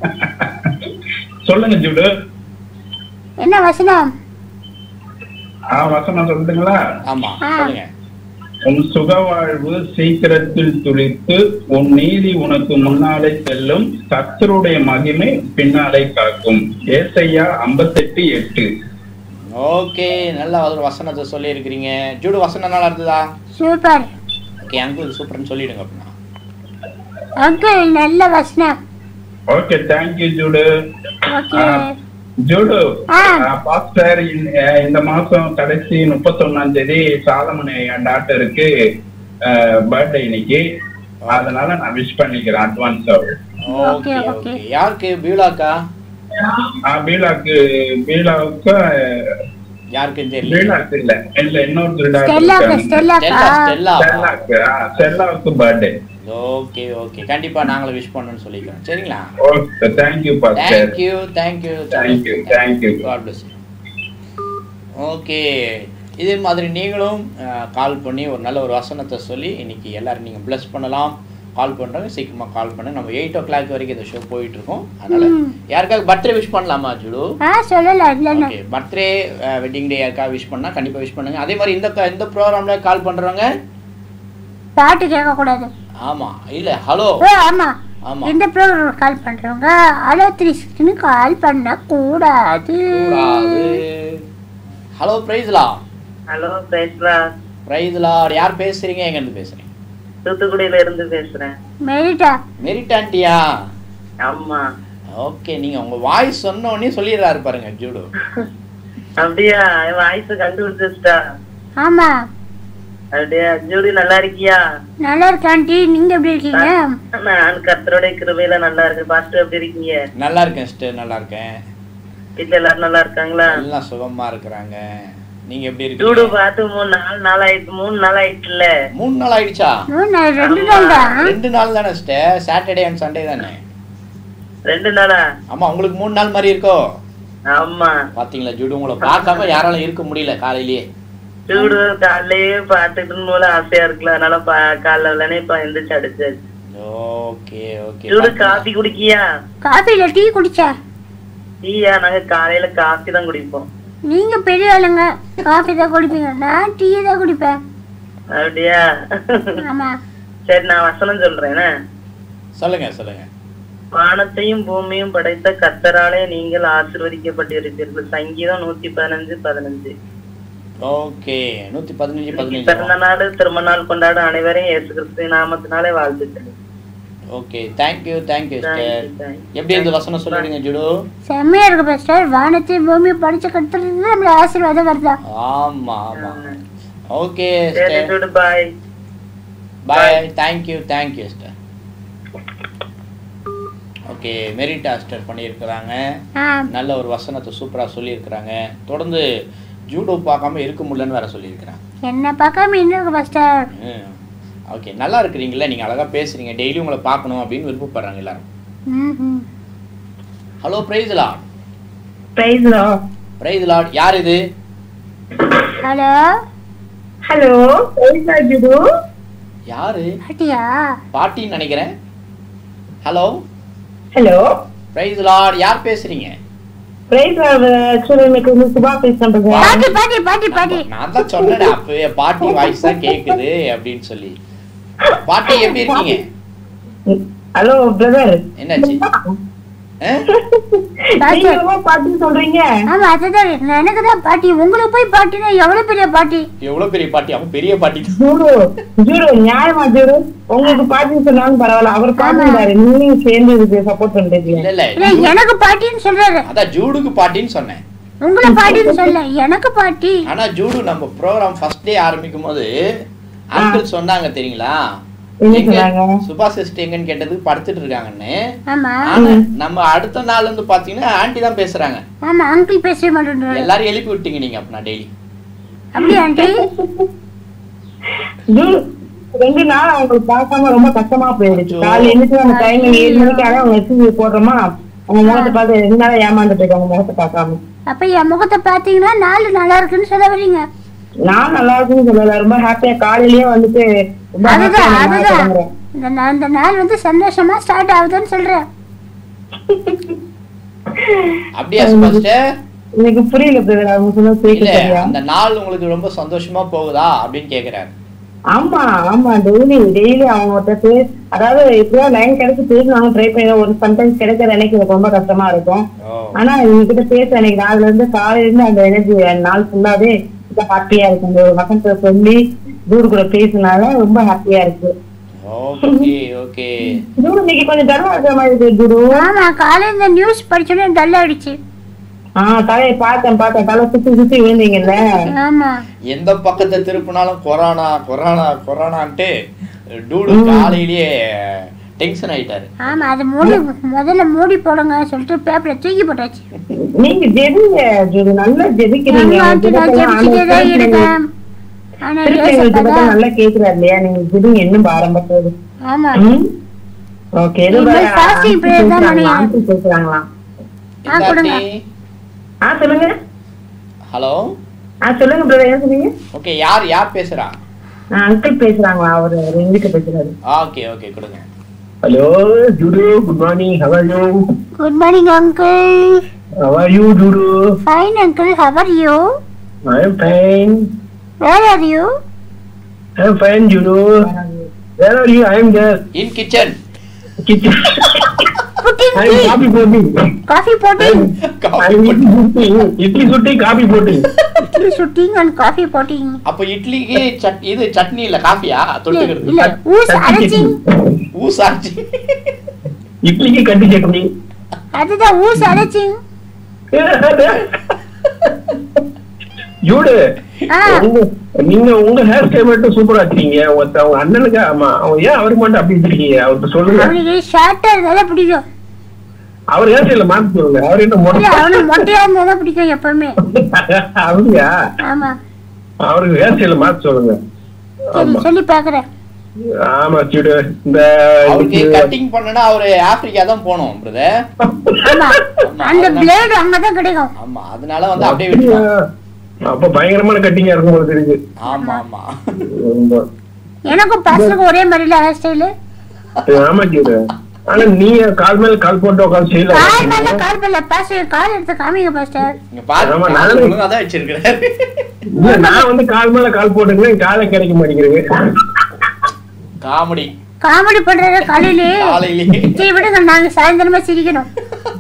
சொல்லுங்க ஜூடு என்ன வசனம் ஆ வசனம் சொல்லுங்களா ஆமா ஆ. சொல்லுங்க உன் சுகவாழ்வு சீக்கிரத்தில் துளித்து உன் நீதி உனக்கு முன்னாலே செல்லும் கர்த்தருடைய மகிமை பின்னாலே காக்கும் ஏசையா ஐம்பத்தெட்டு எட்டு ஓகே நல்லா ஒரு வசனத்தை சொல்லி இருக்கிறீங்க ஜூடு வசனம் நல்லா இருந்ததா சூப்பர் ஓகே அங்கிள் சூப்பர்னு சொல்லிடுங்க அப்படின்னா அங்கிள் நல்ல வசனம் okay thank you Jude okay Jude ஆ. பாஸ்டர் இந்த இந்த மாசம் கடைசி முப்பத்தொன்னாம் தேதி சாலமன் என் டாக்டருக்கு பர்த்டே இன்னைக்கு அதனால நான் விஷ் பண்ணிக்கிறேன் advance okay Okay, okay okay. யாருக்கு பியூலாக்கா பீலாக்கு பீலாவுக்கு யாருக்குன்னு தெரியல பீலாக்கு இல்ல இல்ல இன்னொரு ஸ்டெல்லாக்கா டாக்டர் ஸ்டெல்லாக்கா ஸ்டெல்லா ஸ்டெல்லா ஸ்டெல்லாக்கு ஆ, ஸ்டெல்லாவுக்கு பர்த்டே ஓகே ஓகே கண்டிப்பா நாங்களும் விஷ் பண்ணணும்னு சொல்லிக்கிறோம் சரிங்களா okay thank you pastor thank you thank you thank you thank you God bless okay இதே மாதிரி நீங்களும் கால் பண்ணி ஒரு நல்ல ஒரு வசனத்தை சொல்லி இன்னைக்கு எல்லாரும் நீங்கள் ப்ளஸ் பண்ணலாம் கால் பண்ணுறவங்க சீக்கிரமாக கால் பண்ணு நம்ம எயிட் ஓ கிளாக் வரைக்கும் இந்த ஷோ போயிட்டு இருக்கோம் அதனால யாருக்காவது பர்த்டே விஷ் பண்ணலாமா ஜுடு ஆ சொல்லல இல்லைன்னு ஓகே பர்த்டே வெட்டிங் டே யாருக்காவது விஷ் பண்ணால் கண்டிப்பாக விஷ் பண்ணுங்க அதே மாதிரி இந்த க- இந்த ப்ரோக்ராமில் கால் பண்ணுறவங்க பாட்டு கேட்க கூடாது ஆமாம் இல்லை ஹலோ ஓ ஆமா ஆமாம் இந்த ப்ரோக்ராம் கால் பண்றவங்க அலோ த்ரீ சிக்ஸ்டின்னு கால் பண்ண கூடாது ஹலோ பிரைஸ்லா ஹலோ பேசுறேன் பிரைஸ்லா யார் பேசுறீங்க எங்கேருந்து பேசுறீங்க தூத்துக்குடியில இருந்து பேசுறேன் மெரிட்டா மெரிட் ஆண்டியா ஆமா ஓகே நீங்க உங்க வாய்ஸ் சொன்ன உடனே சொல்லிடுறாரு பாருங்க ஜூடு அப்படியா என் வாய்ஸ் கண்டுபிடிச்சிட்டா ஆமா அப்படியா ஜூடி நல்லா இருக்கியா நல்லா இருக்கேன் ஆண்டி நீங்க எப்படி இருக்கீங்க நான் கர்த்தருடைய கிருபையில நல்லா இருக்கேன் பாஸ்டர் எப்படி இருக்கீங்க நல்லா இருக்கேன் சிஸ்டர் நல்லா இருக்கேன் வீட்டுல எல்லாரும் நல்லா இருக்காங்களா எல்லாம் சுகமா இருக்கிறாங்க நீங்க எப்படி ஜூடு இருக்கீங்க பார்த்து மூணு நாலு நாள் ஆயிட்டு மூணு நாள் ஆயிட்டுல மூணு நாள் ஆயிடுச்சா மூணு நாள் ரெண்டு நாள் தான் ரெண்டு நாள் தானே சிஸ்டர் சாட்டர்டே அண்ட் சண்டே தானே ரெண்டு நாளா ஆமா உங்களுக்கு மூணு நாள் மாதிரி இருக்கோ ஆமா பாத்தீங்களா ஜூடு உங்களை பார்க்காம யாராலும் இருக்க முடியல காலையிலேயே சூடு காலையிலேயே பாத்துட்டு போல ஆசையா இருக்குல்ல அதனால பா- காலைல விளையானே இப்ப எந்திரிச்சு அடிச்சாச்சு ஓகே ஓகே சூடு காபி குடிக்கியா காஃபில டீ குடிச்சா டீயா நாங்க காலையில காஃபி தான் குடிப்போம் நீங்க பெரிய ஆளுங்க காஃபி தான் குடிப்பீங்க நான் டீ தான் குடிப்பேன் அப்படியா ஆமா சரி நான் வசனம் சொல்றேன் என்ன? சொல்லுங்க சொல்லுங்க வானத்தையும் பூமியும் படைத்த கர்த்தராலே நீங்கள் ஆசீர்வதிக்கப்பட்டிருப்பீர்கள் சங்கீதம் நூத்தி பதினஞ்சு பதினஞ்சு ஓகே நூத்தி பதினஞ்சு பதினஞ்சு பிறந்த நாள் திருமண நாள் கொண்டாடும் அனைவரையும் இயேசு கிறிஸ்து நாமத்தினாலே வாழ்த்துக்கள் okay thank you thank you Thank you, sister thank you. எப்படி இந்த வசனம் சொல்லிடுங்க ஜுடு செம்மையா இருக்கு பாஸ்டர் வானத்தையும் பூமி படிச்ச கட்டுறது நம்மள ஆசீர்வாதம் வருதா ஆமா ஆமா ஓகே சரி சிஸ்டர் சூடு bye bye thank you thank you sister okay மெரிட்டா சிஸ்டர் பண்ணியிருக்கிறாங்க ஆ நல்ல ஒரு வசனத்தை சூப்பராக சொல்லியிருக்கிறாங்க தொடர்ந்து ஜூடோ பார்க்காம இருக்க முடியலன்னு வேற சொல்லியிருக்கிறாங்க என்ன பார்க்காம இன்னும் இருக்கு பாஸ்டர் ஓகே நல்லா இருக்கிறீங்களா நீங்கள் அழகாக பேசுறீங்க டெய்லி உங்களை பார்க்கணும் அப்படின்னு விருப்பப்படுறாங்க எல்லாரும் ம் hello praise Lord praise praise Lord யார் இது ஹலோ ஹலோ ஜுடு யாரு பாட்டியா பாட்டின்னு நினைக்கிறேன் ஹலோ ஹலோ பிரைஸ் லார்ட் யார் பேசுறீங்க பிரைஸ் ஆக்சுவலி இன்னைக்கு வந்து சுபா பேசுறேன் பாட்டி பாட்டி பாட்டி பாட்டி நான் தான் சொன்னேன் அப்பவே பாட்டி வாய்ஸ் தான் கேக்குது அப்படின்னு சொல்லி பாட்டி எப்படி இருக்கீங்க ஹலோ பிரதர் என்னாச்சு ஆ? பாட்டி பாட்டு சொல்றீங்க ஆமா அதுதான் எனக்கு தான் பாட்டி உங்களுக்கு போய் பாட்டினா எவ்வளவு பெரிய பாட்டி எவ்வளவு பெரிய பாட்டி அவன் பெரிய பாட்டி தான். ஜூடு ஜூடு நியாயமா ஜூடு உங்களுக்கு பாட்டு சொன்னாலும் பரவாயில்ல அவர் பாட்டுறாரு நீங்களும் சேர்ந்து இதுக்கு சப்போர்ட் பண்றீங்க இல்ல இல்ல இல்ல எனக்கு பாட்டின்னு சொல்றாரு அதான் ஜூடுக்கு பாட்டின்னு சொன்னேன் உங்களை பாட்டின்னு சொல்ல எனக்கு பாட்டி ஆனா ஜூடு நம்ம ப்ரோக்ராம் ஃபர்ஸ்ட் டே ஆரம்பிக்கும் போது அங்கிள் சொன்னாங்க தெரியுங்களா என்ன எங்க சொன்னாங்க? சுபா சிஸ்டர் எங்கன்னு கேட்டதுக்கு படுத்துட்டு இருக்காங்கன்னு ஆமா ஆனா நம்ம அடுத்த நாள் வந்து பாத்தீங்கன்னா ஆன்ட்டி தான் பேசுறாங்க ஆமா அங்கிள் பேச மாட்டேன்றாரு எல்லாரும் எழுப்பி விட்டீங்க நீங்க அப்ப டெய்லி அப்படியா ஆண்டி ஜூடு ரெண்டு நாள் அவங்களுக்கு பார்க்காம ரொம்ப கஷ்டமா போயிடுச்சு அச்சோ. காலையில எழுந்துட்டு அந்த டைம் ஏழு மணிக்கு ஆனா அவங்க எச்சு போடுறோமா அவங்க முகத்தை பார்த்து ரெண்டு நாளா ஏமாந்துட்டு இருக்காங்க முகத்தை பார்க்காம அப்ப என் முகத்தை பாத்தீங்கன்னா நாலு நல்லா இருக்குன்னு சொல்ல வரீங்க நான் நல்லா இருக்குன்னு சொல்லல ரொம்ப ஹாப்பியா காலையிலேயே வந்துட்டு ரொம்ப happy ஆ அதுதான் நான் நாளை அதுதான் தொடங்குறேன். இந்த நா- இந்த நாள் வந்து சந்தோஷமா ஸ்டார்ட் ஆகுதுன்னு சொல்றேன் அப்படியா சிஸ்டர் எனக்கு புரியல பிரதர் அவங்க சொன்னது கேட்க இல்ல சரியா அந்த நாள் உங்களுக்கு ரொம்ப சந்தோஷமா போகுதா அப்படின்னு கேக்குறாரு ஆமா ஆமா டெய்லி டெய்லி அவங்ககிட்ட பேச அதாவது எப்படியோ லைன் கிடைச்சு பேசணும் ட்ரை பண்ணி ஒரு சம்டைம்ஸ் கிடைக்கிற எனக்கு எனக்கு ரொம்ப கஷ்டமா இருக்கும் ஓ ஆனா இவங்க கிட்ட பேச எனக்கு நாள்ல இருந்து காலையில இருந்து அந்த எனர்ஜி நாள் ஃபுல்லாவே ரொம்ப ஹாப்பியா இருக்கு இந்த ஒரு வசனத்தை சொல்லி தூர் கூட பேசினால ரொம்ப ஹாப்பியா இருக்கு ஓகே ஓகே தூர் இன்னைக்கு கொஞ்சம் தரமா இருக்கிற மாதிரி இருக்கு குரு ஆமா காலையில இந்த நியூஸ் படிச்சோன்னே டல் ஆயிடுச்சு ஆஹ் தலையை பார்த்தேன் பார்த்தேன் தலை சுத்தி சுத்தி விழுந்தீங்கல்ல ஆமா எந்த பக்கத்தை திருப்பினாலும் கொரோனா கொரோனா கொரோனான்ட்டு டூடு காலையிலேயே டென்ஷன் ஆயிட்டாரு ஆமா அது மூடி முதல்ல மூடி போடுங்க சொல்லிட்டு பேப்பரை தூக்கி போட்டாச்சு நீங்க ஜெபிங்க ஜூடு நல்லா ஜெபிக்கிறீங்க ஆமா, நான் ஜெபிச்சுட்டே தான் இருக்கேன் ஆனா திருப்பி ஏசப்பா ஜெபத்தை தான் நல்லா கேக்குறாரு இல்லையா நீங்க ஜெபிங்க இன்னும் ஆரம்பத்தோடு ஆமா ஓகே இனிமேல் fasting prayer தான் நினைக்கிறேன். பேசுறாங்களாம் ஆ, கொடுங்க. ஆ சொல்லுங்க ஹலோ ஆ சொல்லுங்க பிரதர் என்ன சொன்னீங்க ஓகே யார் யார் பேசுறா அங்கிள் பேசுறாங்களா அவரு அவர் எங்க வீட்டுல பேசுறாரு ஓகே ஓகே கொடுங்க Hello, Judo. Good morning. How are you? Good morning uncle How are you, Judo? Fine uncle how are you I am fine. Where are you I am fine, Judo. Where are you? I am there. In kitchen Kitchen. Putting I am coffee potting. Coffee potting I am eating. Idli sutti, coffee potting. Idli சுட்டிங் and coffee potting அப்ப இட்லிக்கு சட் இது சட்னி இல்ல காஃபியா இல்ல தொட்டுக்கிறது ஊஸ் அரைச்சிங் ஊசாச்சு இட்லிக்கு கட்டி சட்னி அதுதான் ஊஸ் அரைச்சிங் ஜூடு ஆ உங்க- நீங்க உங்க ஹேர் ஸ்டைல் மட்டும் சூப்பரா வச்சிருக்கீங்க ஒருத்த அவங்க அண்ணனுக்கு ஆமா அவன் ஏன் அவருக்கு மட்டும் அப்படி வச்சிருக்கீங்க அவர்கிட்ட சொல்லுங்க அவனுக்கு ஷார்ட்டா இருந்தாலே பிடிக்கும் அவர் ஹேர் ஸ்டைல மாத்தி சொல்லுங்க அவர் என்ன இல்ல மொட்டை அவனுக்கு மொட்டையா இருந்தாதான் பிடிக்கும் எப்பவுமே அப்படியா ஆமா அவருக்கு ஹேர் ஸ்டைல மாத்தி சொல்லுங்க சரி ஆமா சொல்லி பாக்குறேன் ஆமா சீடு இந்த அவருக்கு கட்டிங் பண்ணனா அவரு ஆப்பிரிக்கா தான் போகணும் பிரதர் ஆமா அந்த பிளேடு அங்கதான் கிடைக்கும் ஆமா அதனால வந்து அப்படியே விட்டுருவாங்க அப்ப பயங்கரமான கட்டிங்கா இருக்கும் போல இருக்கு ஆமா ஆமா ரொம்ப. எனக்கும் பசங்க ஒரே மாதிரி இல்ல ஹேர் ஸ்டைலு ஆமா ஜீரு ஆனா நீ கால் மேல கால் போட்டு உட்காந்து கால் மேல செய்யல கால் மேல பாஸ்டர் கால் எடுத்து காமிங்க பாஸ்டர் இங்க பாரு ஆமா, கால் நானும் ஒழுங்கா தான் வச்சிருக்கிறாரு இல்ல நான் வந்து கால் மேல கால் போட்டுக்கிறேன் காலை கிடைக்க மாட்டேங்கிறது காமெடி காமெடி பண்றது காலையிலே காலையிலே சரி விடுங்க நாங்க சாயந்தரமா சிரிக்கணும்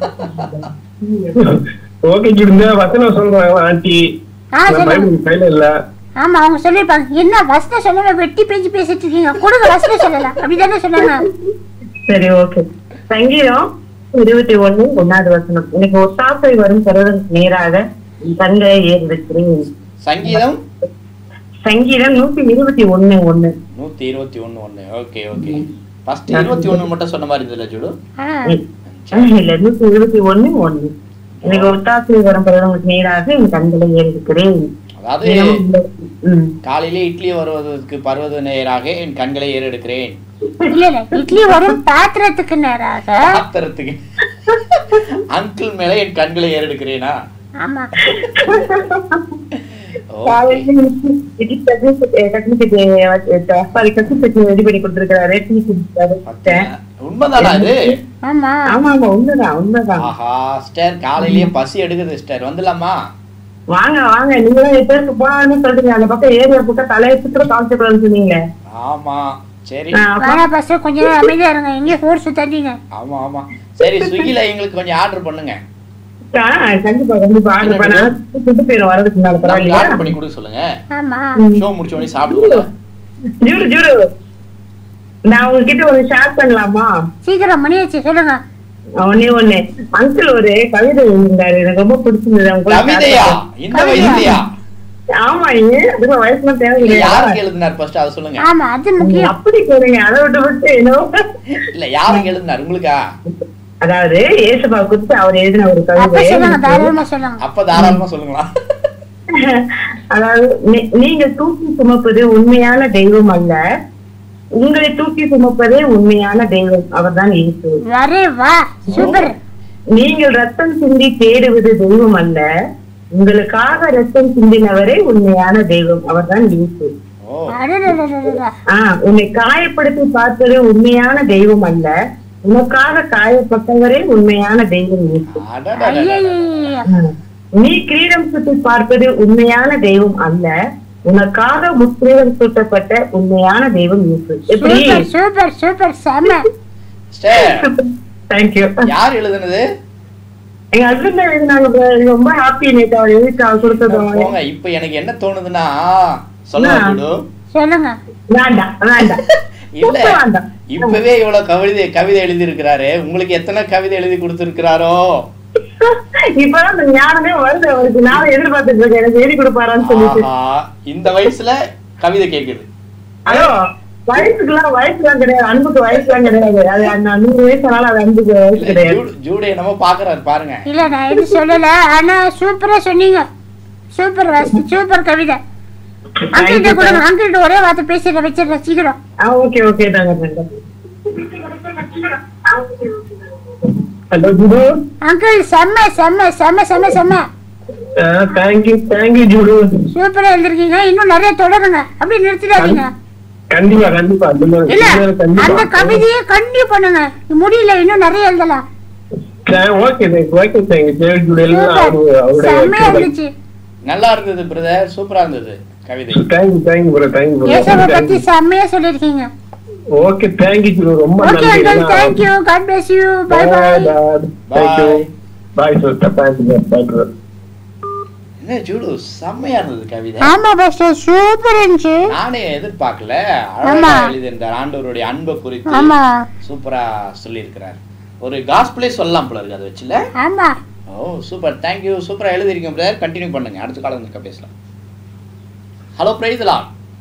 ஓகே இந்த வசனம் சொல்றாங்க ஆண்டி ஆ சொல்லுங்க பைபிள் கையில இல்ல ஆமா அவங்க சொல்லிருப்பாங்க என்ன வசனம் சொல்லல வெட்டி பேச்சு பேசிட்டு இருக்கீங்க கொடுங்க வசனம் சொல்லலாம் அப்படிதானே சொன்னாங்க சரி ஓகே சங்கீதம் இருபத்தி ஒண்ணு ஒன்னாவது வசனம் எனக்கு ஒத்தாசை வரும் பிறருக்கு நேராக என் கண்களை ஏறி வைக்கிறேன் சங்கீதம் சங்கீதம் நூத்தி இருபத்தி ஒண்ணு ஒண்ணு நூத்தி இருபத்தி ஒண்ணு ஒண்ணு ஓகே ஓகே ஃபர்ஸ்ட் இருபத்தி ஒண்ணு மட்டும் சொன்ன மாதிரி இருந்ததுல ஜுடு ஆ, இல்ல நூத்தி இருபத்தி ஒண்ணு ஒண்ணு எனக்கு ஒத்தாசை வரும் பிறருக்கு நேராக என் கண்களை ஏறி வைக்கிறேன் அதாவது ம். காலையிலே இட்லி வருவதற்கு பருவது நேராக என் கண்களை ஏறெடுக்கிறேன் இல்ல இல்ல இட்லி வரும் பாத்திரத்துக்கு நேராக பாத்திரத்துக்கு அங்கிள் மேல என் கண்களை ஏறெடுக்கிறேனா ஆமா காலையில இன்னைக்கு இட்லி சட்னி, அஹ், சட்னி சட்னி, அஹ், sorry, கத்தி சட்னி ரெடி பண்ணி கொடுத்திருக்காரு டீ குடிச்சாரு. உண்மைதானா இது ஆமா ஆமா ஆமா உண்மைதான் உண்மைதான் ஆஹா ஸ்டர் காலையிலேயே பசி எடுக்குது ஸ்டர் வந்துடலாமா வாங்க வாங்க நீங்களும் எப்பேருக்கு போனாலும் சொல்றீங்க அந்த பக்கம் ஏரியா போட்டா தலையை சுத்துற காமிச்சக்கூடாதுன்னு சொன்னீங்களே ஆமா சரி ஆ, அப்ப- வேணா பாஸ்டர் கொஞ்ச நேரம் அமைதியா இருங்க எங்கேயும் ஃபோர்ஸ் தட்டிங்க ஆமா ஆமா சரி ஸ்விக்கில எங்களுக்கு கொஞ்சம் ஆர்டர் பண்ணுங்க ஆ, கண்டிப்பா கண்டிப்பா ஆர்டர் பண்ணா சுட்டு போயிரும் வரதுக்கு முன்னால பரவாயில்லையா ஆர்டர் பண்ணி கொடுக்க சொல்லுங்க ஆமா ஷோ முடிச்ச உடனே சாப்பிடுவோம் ஜூடு ஜூடு நான் உங்ககிட்ட ஒரு ஷேர் பண்ணலாமா சீக்கிரம் மணி வச்சு சொல்லுங்க ஒண்ணே ஒண்ணு அங்கிள் ஒரு கவிதை எழுதியிருந்தாரு எனக்கு ரொம்ப பிடிச்சிருந்தது அவங்க கூட share கவிதையா பண்ணேன். இந்த வயசுலயா ஆமா ஏன் அதுக்கு வயசுலாம் இல்ல, தேவையில்லையா யாருக்கு எழுதினார் ஃபர்ஸ்ட் அதை சொல்லுங்க ஆமா அது முக்கியம் அப்படி கேளுங்க அதை விட்டு விட்டு என்னவோ இல்ல யாருக்கு எழுதினார் உங்களுக்கா அதாவது ஏசப்பா குறித்து அவர் எழுதின ஒரு அப்ப கவிதை சொல்லுங்க தாராளமா சொல்லுங்க அப்ப தாராளமா சொல்லுங்களா அதாவது நீ- நீங்க தூக்கி சுமப்பது உண்மையான தெய்வம் அல்ல உங்களை தூக்கி சுமப்பதே உண்மையான தெய்வம் அவர்தான் இயேசு வரே வா சூப்பர் நீங்கள் ரத்தம் சிந்தி தேடுவது தெய்வம் அல்ல உங்களுக்காக ரத்தம் சிந்தினவரே உண்மையான தெய்வம் அவர்தான் இயேசு ஓ அடடடடடடா. ஆஹ் உன்னை காயப்படுத்தி பார்ப்பது உண்மையான தெய்வம் அல்ல உனக்காக காயப்பட்டவரே உண்மையான தெய்வம் இயேசு அடடடடட. ஐயையையைய. ஆஹ் நீ கிரீடம் சுட்டி பார்ப்பது உண்மையான தெய்வம் அல்ல உனக்காக முக்கிரம் சூட்டப்பட்ட உண்மையான தெய்வம் இயேசு எப்படி சூப்பர் சூப்பர் சூப்பர் செம ஸ்டர் தேங்க்யூ யார் எழுதுனது எங்க ஹஸ்பண்ட் எழுதினாங்க bro. எனக்கு ரொம்ப ஹாப்பி நேற்று அவர் எழுதி அவர் கொடுத்ததும் போங்க இப்ப எனக்கு என்ன தோணுதுன்னா சொல்ல என்ன? குடு சொல்லுங்க வேண்டாம் வேண்டாம் இல்ல இப்ப வேண்டாம் இப்பவே இவ்வளவு கவிதை கவிதை எழுதி இருக்கிறாரு உங்களுக்கு எத்தனை கவிதை எழுதி கொடுத்திருக்கிறாரோ இப்பதான் அந்த ஞானமே வருது அவருக்கு நான் எதிர்பார்த்துட்டு இருக்கேன் எனக்கு எழுதி கொடுப்பாரான்னு சொல்லிட்டு ஆஹா இந்த வயசுல கவிதை கேக்குது ஹலோ வயசுக்குலாம் வயசுலாம் கிடையாது அன்புக்கு வயசுலாம் கிடையாது அது அந்த நூறு வயசுனால அது அன்புக்கு வயசு இல்ல, கிடையாது ஜூடு- ஜூடு என்னமோ பாக்குறாரு பாருங்க இல்ல நான் எதுவும் சொல்லல ஆனா சூப்பரா சொன்னீங்க சூப்பர் சூப்பர் கவிதை அங்கிட்ட கொடுங்க அங்கிட்ட ஒரே வார்த்தை பேசிட வச்சிடுறேன் சீக்கிரம் ஆ ஓகே ஓகே தாங்க ஹலோ குரு அங்கிள் செம்ம செம்ம செம்ம செம்ம செம்ம தேங்க்யூ தேங்க்யூ ஜூடு சூப்பரா எழுதிருக்கீங்க இன்னும் நிறைய தொடருங்க அப்படி நிறுத்திடாதீங்க கண்டிப்பா கண்டிப்பா அந்த மாதிரி இல்ல இந்த மாதிரி கண்டிப்பா. அந்த கவிதையை கண்டினியூ பண்ணுங்க முடியல இன்னும் நிறைய எழுதலாம் தே- okay thank okay thank Jai Jude எல்லாம் சூப்பர் அவரு செம்மையா அவருடைய இருந்துச்சு நல்லா இருந்தது பிரதர் சூப்பரா இருந்தது கவிதை தேங்க்யூ தேங்க்யூ ப்ரோ தேங்க்யூ ஏசப்ப பத்தி ப்ரோ செம்மையா சொல்லிருக்கீங்க ஓகே தேங்க்யூ ஜூடு ரொம்ப ஓகே நன்றி uncle thank you God bless you bye bye thank you bye sir thank you bye bro என்ன ஜூடு செம்மையா இருந்தது கவிதை ஆமா பாஸ்டர் சூப்பர் இருந்துச்சு நானே எதிர்பார்க்கல ஆமா. அழகா எழுதியிருந்தார் ஆண்டவருடைய அன்பை குறித்து ஆமா சூப்பரா சொல்லியிருக்கிறார் ஒரு காஸ்பிளே சொல்லலாம் போல இருக்கு அதை வச்சுல ஆமா ஓ சூப்பர் தேங்க்யூ சூப்பரா எழுதிருக்கீங்க பிரதர் கண்டினியூ பண்ணுங்க அடுத்த காலம் இருக்க பேசலாம் ஹலோ பிரைஸ்லாம்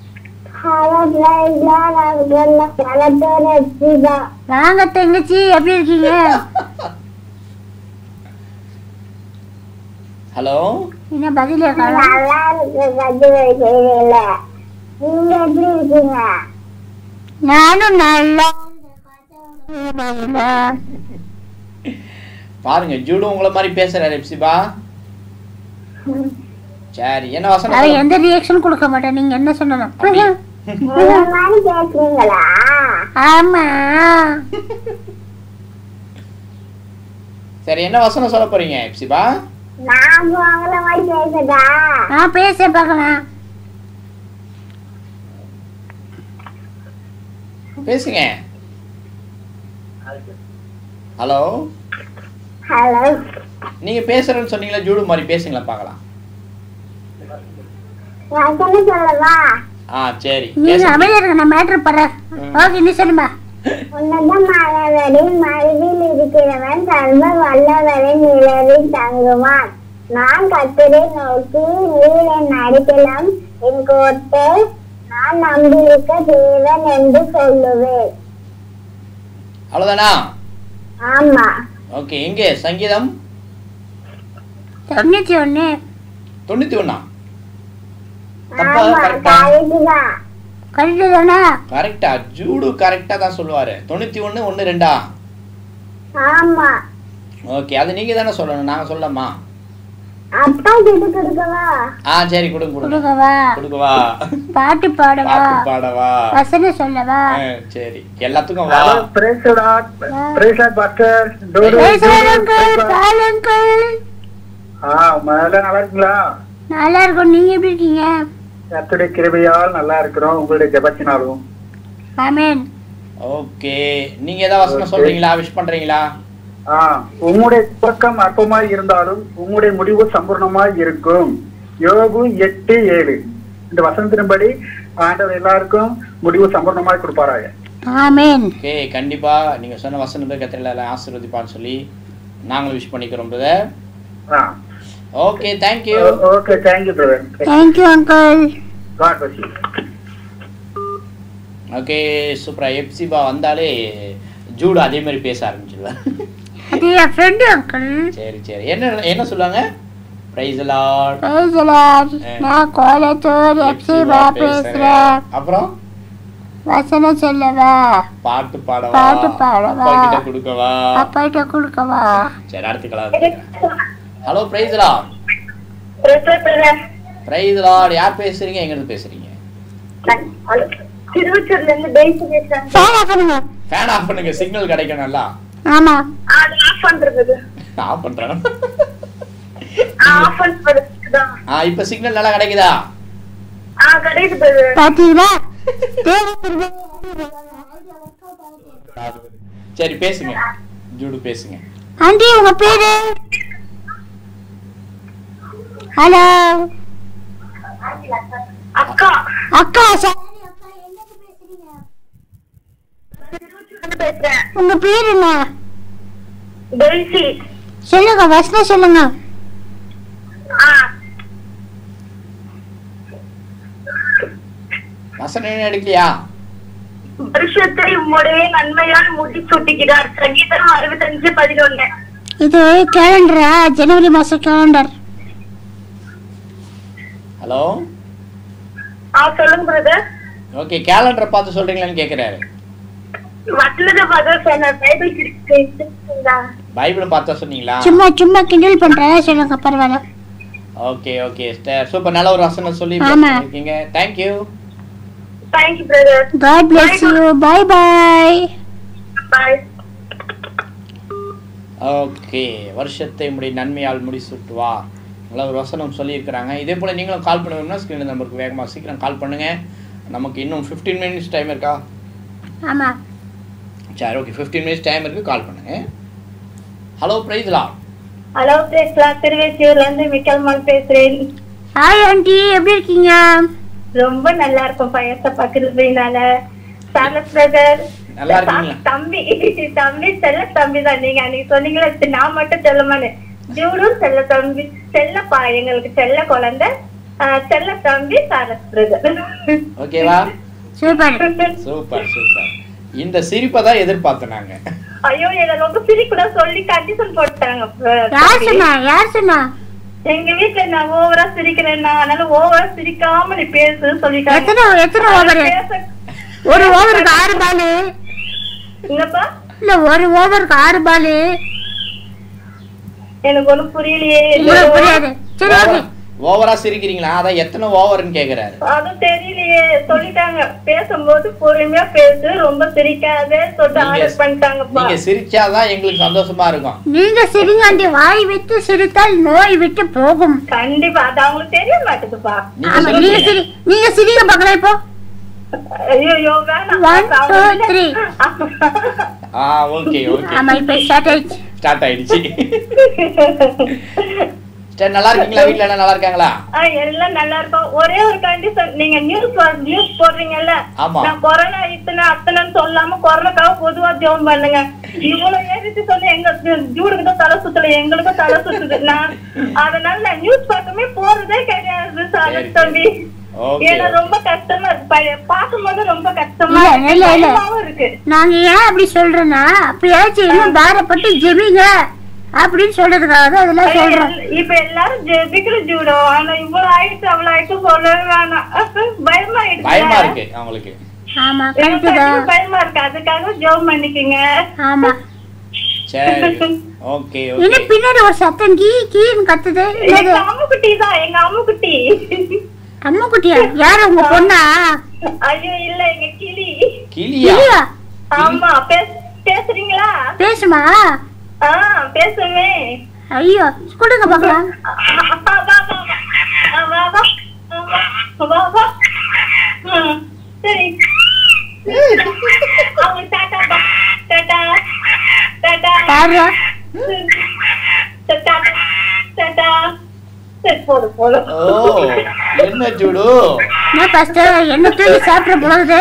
வாங்க தங்கச்சி எப்படி இருக்கீங்க ஹலோ என்ன பதிலே காணோம். நானும் நல்லா இருக்கேன். பாருங்க ஜூடு உங்களை மாதிரி பேசுறாரு எப்சிபா சரி என்ன வசனம் அவன் சொல்ல- எந்த ரியாக்ஷன் கொடுக்க மாட்டேன் நீங்க என்ன சொன்னாலும் அப்படி. மாதிரி பேசுறீங்களா ஆமா சரி என்ன வசனம் சொல்ல போறீங்க எப்சிபா நான் உங்களை மாதிரி பேசுதா நான் பேச பார்க்கலாம் பேசுங்க ஹலோ ஹலோ நீங்க பேசுறேன்னு சொன்னீங்களா ஜூடு மாதிரி பேசுங்களா பார்க்கலாம் வசனம் சொல்லவா ஆ சரி நீங்க பேசுங்க. அமைதியா இருங்க நான் மேட்ரு போறேன் ஓகே நீ சொல்லுமா உன்னதம் மாணவரின் மருவில் இருக்கிறவன் சர்வ வல்லவரின் நிலவில் தங்குவான் நான் கத்தரை நோக்கி நீர் என் அடித்தளம் என் கோட்டை நான் நம்பியிருக்க தேவன் என்று சொல்லுவேன் அவ்வளவுதானா ஆமா ஓகே எங்கே சங்கீதம் தொண்ணூத்தி ஒண்ணு தொண்ணூத்தி ஒண்ணா தப்பா ஆமா கரெக்டா கரெக்டுதான் கரெக்டு தானா கரெக்டா ஜூடு கரெக்டா தான் சொல்லுவாரு தொண்ணூத்தி ஒண்ணு ஒண்ணு ரெண்டா ஆமா ஓகே அது நீங்க தானே சொல்லணும் நாங்க சொல்லலாமா அப்பா கிட்ட கொடுக்கவா ஆ சரி கொடுங்க கொடுங்க கொடுக்கவா கொடுக்கவா பாட்டு பாடவா பாட்டு பாடவா வசனம் சொல்லவா ஆ, சரி எல்லாத்துக்கும் வா Hello, praise the Lord. Praise the Lord, Pastor. Dodo, பேசுறேன் Dodo, அங்கிள் ஆ, முதல்ல நல்லா இருக்கீங்களா நல்லா இருக்கும் நீங்க எப்படி இருக்கீங்க கர்த்தருடைய கிருபையால் நல்லா இருக்கிறோம் உங்களுடைய ஜெபத்தினாலும் ஆமென் ஓகே நீங்க ஏதாவது வசனம் சொல்றீங்களா விஷ் பண்றீங்களா ஆ, உம்முடைய துவக்கம் அற்பமாய் இருந்தாலும் உம்முடைய முடிவு சம்பூர்ணமாய் இருக்கும் யோபு எட்டு ஏழு இந்த வசனத்தின்படி ஆண்டவர் எல்லாருக்கும் முடிவு சம்பூர்ணமாய் கொடுப்பாராங்க ஆமென் ஓகே கண்டிப்பா நீங்க சொன்ன வசனம் கத்திரில ஆசீர்வதிப்பான்னு சொல்லி நாங்களும் விஷ் பண்ணிக்கிறோம் பிரதர் ஆ okay thank you okay thank you brother thank you uncle God bless you okay சூப்பரா எப்சிபா வந்தாலே ஜூடு அதே மாதிரி பேச ஆரம்பிச்சிடுவேன் அது என் ஃப்ரெண்டு அங்கிள் சரி சரி என்ன என்ன சொல்லுவாங்க பிரைஸ் லார்ட் பேசலாம் நான் கோலத்தூர் எப்சிபா பேசுறேன் அப்புறம் வசனம் சொல்லவா பாட்டு பாடவா பாட்டு பாடவா? அப்பா கிட்ட கொடுக்கவா அப்பாட்ட கொடுக்கவா சரி அடுத்த caller hello praise Lord praise Lord யார் பேசுறீங்க எங்க இருந்து பேசுறீங்க திருவச்சூர்ல இருந்து பேசி பேசுறேன் ஃபேன் ஆஃப் பண்ணுங்க ஃபேன் ஆஃப் பண்ணுங்க சிக்னல் கிடைக்கும் நல்லா ஆமா அது ஆஃப் பண்றது ஆஃப் பண்றேன் ஆஃப் பண்றதுதான் ஆ இப்ப சிக்னல் நல்லா கிடைக்குதா ஆ கிடைக்குது பாத்தீங்களா சரி பேசுங்க ஜூடு பேசுங்க ஆண்டி உங்க பேரு ஹலோ அக்கா அக்கா ச- பேசுறேன் உங்க பேர் என்ன டெல்சி சொல்லுங்க வசனம் சொல்லுங்க ஆ வசனம் என்ன எடுக்கலையா வருஷத்தை உம்முடைய நன்மையால் முடி சூட்டுகிறார் சங்கீதம் அறுபத்தஞ்சு பதினொன்னு இது கேலண்டரா ஜனவரி மாசம் கேலண்டர் ஹலோ ஆ சொல்லுங்க பிரதர் ஓகே கேலண்டரை பார்த்து சொல்றீங்களான்னு கேக்குறாரு வட்லத பகல் சொன்ன பைபிள் கிறிஸ்துவா பைபிளை பார்த்தா சொன்னீங்களா சும்மா சும்மா கிண்டல் பண்றேன் சொல்லுங்க பரவாயில்ல ஓகே ஓகே சூப்பர் நல்ல ஒரு வசனம் சொல்லி ஆமா. இருக்கீங்க thank you thank you brother God bless you bye bye bye okay வருஷத்தை முடி நன்மையால் முடி சுட்டுவா நல்ல ஒரு வசனம் சொல்லியிருக்கிறாங்க இதே போல் நீங்களும் கால் பண்ணுவீங்கன்னா ஸ்க்ரீன் நம்பருக்கு வேகமாக சீக்கிரம் கால் பண்ணுங்க நமக்கு இன்னும் ஃபிஃப்டீன் மினிட்ஸ் டைம் இருக்கா ஆமா சரி ஓகே ஃபிஃப்டீன் மினிட்ஸ் டைம் இருக்கு கால் பண்ணுங்க ஹலோ பிரைஸ்லா ஹலோ பேசலாம் திருவேச்சியூர்ல இருந்து மிக்கல்மான் பேசுறேன் ஹாய் ஆண்டி எப்படி இருக்கீங்க ரொம்ப நல்லா இருக்கும் பயத்தை பாக்குறதுனால சார்லஸ் பிரதர் நல்லா இருக்கீங்களா? தம்பி தம்பி செல்ல தம்பி தான் நீங்க அன்னைக்கு சொன்னீங்களே சரி, நான் மட்டும் செல்லமானு ஜூடும் செல்ல தம்பி செல்லப்பா எங்களுக்கு செல்ல குழந்தை ஆஹ், செல்ல தம்பி சார்லஸ் பிரதர் ஓகேவா சூப்பர் சூப்பர் சூப்பர் இந்த சிரிப்பை தான் எதிர்பார்த்தோம் நாங்க ஐயோ என்ன ரொம்ப சிரிக்கூட சொல்லி கண்டிஷன் போட்டாங்க யார் சொன்னா யார் சொன்னா எங்க வீட்டுல நான் ஓவரா சிரிக்கிறேன்னா அதனால ஓவரா சிரிக்காம நீ பேசு சொல்லிட்டாங்க எத்தனை எத்தனை ஓவர் பேச- ஒரு ஓவருக்கு ஆறு பாலு என்னப்பா இல்ல ஒரு ஓவருக்கு ஆறு பாலு எனக்கு ஒண்ணும் புரியலையே உங்களுக்கு புரியாது சரி ஓகே ஓவரா சிரிக்கிறீங்களா அதான் எத்தனை ஓவர்னு கேக்குறாரு அது தெரியலையே சொல்லிட்டாங்க பேசும்போது பொறுமையா பேசு ரொம்ப சிரிக்காதே சொல்லிட்டு நீங்க- ஆர்டர் பண்ணிட்டாங்கப்பா நீங்க சிரிச்சாதான் எங்களுக்கு சந்தோஷமா இருக்கும் நீங்க சிரிங்க ஆண்டி வாய் விட்டு சிரித்தால் நோய் விட்டு போகும் கண்டிப்பா அது அவங்களுக்கு தெரிய மாட்டேதுப்பா நீங்க ஆமா நீங்க சிரிச்சீங்க. சிரி நீங்க சிரிங்க பார்க்கலாம் இப்போ ஐயோ வேணாம் One, two, three. ஆ ஓகே ஓகே ஆமா இப்ப ஸ்டார்ட் ஆயிடுச்சு ஸ்டார்ட் ஆயிடுச்சு சரி நல்லா இருக்கீங்களா வீட்ல எல்லாம் நல்லா இருக்காங்களா ஆ, எல்லாம் நல்லா இருக்கும் ஒரே ஒரு கண்டிஷன் நீங்க நியூஸ் நியூஸ் போடுறீங்கல்ல ஆமா. நான் கொரோனா இத்தனை அத்தனைன்னு சொல்லாம கொரோனாக்காக பொதுவா ஜெபம் பண்ணுங்க இவ்வளவு ஏறிட்டு சொல்லி எங்க ஜூடுக்கு தான் தலை சுத்தல எங்களுக்கும் தலை சுத்துது நான் அதனால நான் நியூஸ் பார்க்கவே போறதே கிடையாது சார் சரி, தம்பி Okay. ஏன்னா ரொம்ப கஷ்டமா இருக்கு பழைய பார்க்கும்போது ரொம்ப கஷ்டமா இல்ல, இருக்கு இல்ல, இல்ல. பயமாவும் இருக்கு நாங்க ஏன் அப்படி சொல்றோன்னா அப்பயாச்சும் இன்னும் பாரப்பட்டு ஜெபிங்க அப்படின்னு சொல்றதுக்காக தான் அதெல்லாம் சொல்றோம் இப்ப எல்லாரும் ஜெபிக்கிற ஜூடோ ஆனா இவ்வளவு ஆயிடுச்சு அவ்வளவு ஆயிடுச்சு சொல்லவே வேணாம் பயமா பயமா இருக்கு அவங்களுக்கு ஆமா எனக்கு கரெக்டு தான் பயமா இருக்கு அதுக்காக ஜோம் பண்ணிக்கங்க ஆமா சரி ஓகே ஓகே இன்னும் பின்னாடி ஒரு சத்தம் கீ கீன்னு கத்துது எங்க என்னது அம்முக்குட்டி தான் எங்க அம்முக்குட்டி அம்மா குட்டியா யாரு உங்க பொண்ணா ஐயோ இல்ல எங்க கிளி கிளியா இல்லையா ஆமா பேச பேசுறீங்களா பேசுமா ஆ பேசுமே ஐயோ கொடுங்க பார்க்கலாம் வா, வா, வா. ஆ, வா, வா. ஆ, வா, வா, வா. ம், சரி அவங்க டாடா பா. டாடா டாடா பாரு டாடா டாடா சரி போதும் போதும் ஓ என்ன ஜூடு நான் ஃபர்ஸ்ட் என்ன தூக்கி சாப்பிட போகுது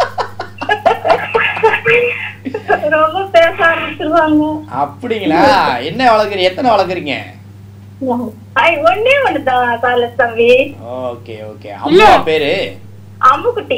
ரொம்ப பேச ஆரம்பிச்சிருவாங்க அப்படிங்களா என்ன வளர்க்குறீங்க எத்தனை வளர்க்குறீங்க ஐ ஒன்னே ஒண்ணுதான் கால தம்பி ஓகே ஓகே அம்மா பேரு அம்முக்குட்டி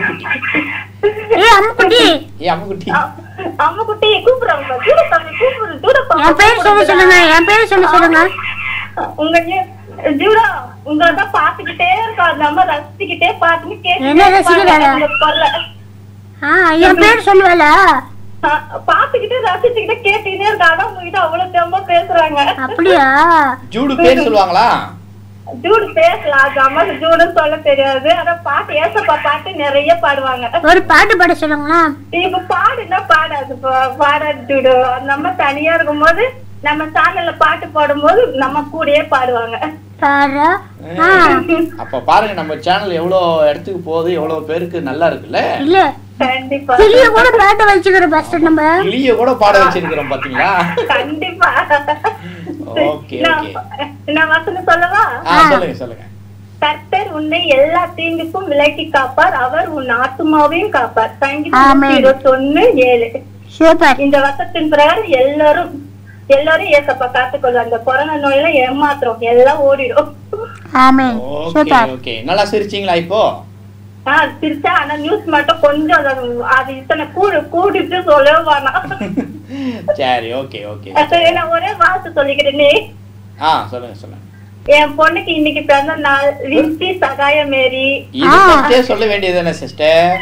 ஏ அம்முக்குட்டி ஏ அம்முக்குட்டி அம்முக்குட்டி கூப்பிடுறாங்க தூட தம்பி கூப்பிடு தூட என் பேர் சொல்ல சொல்லுங்க என் பேர் சொல்ல சொல்லுங்க உங்க நே- ஜூடா உங்களை தான் பாத்துக்கிட்டே இருக்கா நம்ம ரசிச்சுக்கிட்டே பாத்துன்னு என்ன ரசிக்கிறாங்க? கேட்டு ஆ என் பேர் சொல்லுவேல பாத்துக்கிட்டே ரசிச்சுக்கிட்டே கேட்டுக்கிட்டே இருக்காங்க உங்ககிட்ட அவ்வளவு தெம்ப பேசுறாங்க அப்படியா ஜூடு பேர் சொல்லுவாங்களா ஜூடு பேசலாம் அது அம்மாக்கு ஜூடுன்னு சொல்ல தெரியாது ஆனா பாட்டு ஏசப்பா பாட்டு நிறைய பாடுவாங்க ஒரு பாட்டு பாட சொல்லுங்களா இப்ப பாடுனா பாடாது பா- பாடாது ஜூடு நம்ம தனியா இருக்கும்போது நம்ம சேனல்ல பாட்டு பாடும்போது நம்ம கூடயே பாடுவாங்க பாரு ஆ அப்ப பாருங்க நம்ம சேனல் எவ்வளவு இடத்துக்கு போகுது எவ்வளவு பேருக்கு நல்லா இருக்குல்ல இல்ல கண்டிப்பா கிளிய கூட பாட்ட வச்சுக்கிறோம் ஃபர்ஸ்ட் நம்ம கிளிய கூட பாட வச்சிருக்கிறோம் பாத்தீங்களா கண்டிப்பா ஓகே நான் ஓகே நான் வசனம் சொல்லவா ஆ சொல்லுங்க சொல்லுங்க கர்த்தர் உன்னை எல்லா தீங்குக்கும் விலக்கி காப்பார் அவர் உன் ஆத்துமாவையும் காப்பார் சங்கீதம் ஆமென். இருபத்தி ஒண்ணு ஏழு சூப்பர் இந்த வசத்தின் பிரகாரம் எல்லாரும் எல்லாரும் ஏசப்பா காத்துக்கொள்ளும் அந்த கொரோனா நோயில ஏமாத்திரம் எல்லாம் ஓடிடும் ஆமென் ஓகே சூப்பர் ஓகே நல்லா சிரிச்சீங்களா இப்போ ஆஹ் திருச்சா ஆனா நியூஸ் மட்டும் கொஞ்சம் அது- அது இத்தனை கூடு கூடிட்டு சொல்லவே வேணாம் சரி ஓகே ஓகே சரி, நான் ஒரே வார்த்தை சொல்லிக்கிறேனே ஆ சொல்லுங்க சொல்லுங்க என் பொண்ணுக்கு இன்னைக்கு பிறந்த நாள் ரிஷி சகாய மேரி இது ஃபர்ஸ்டே சொல்ல வேண்டியது தானே sister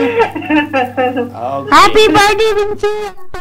okay happy birthday Vinci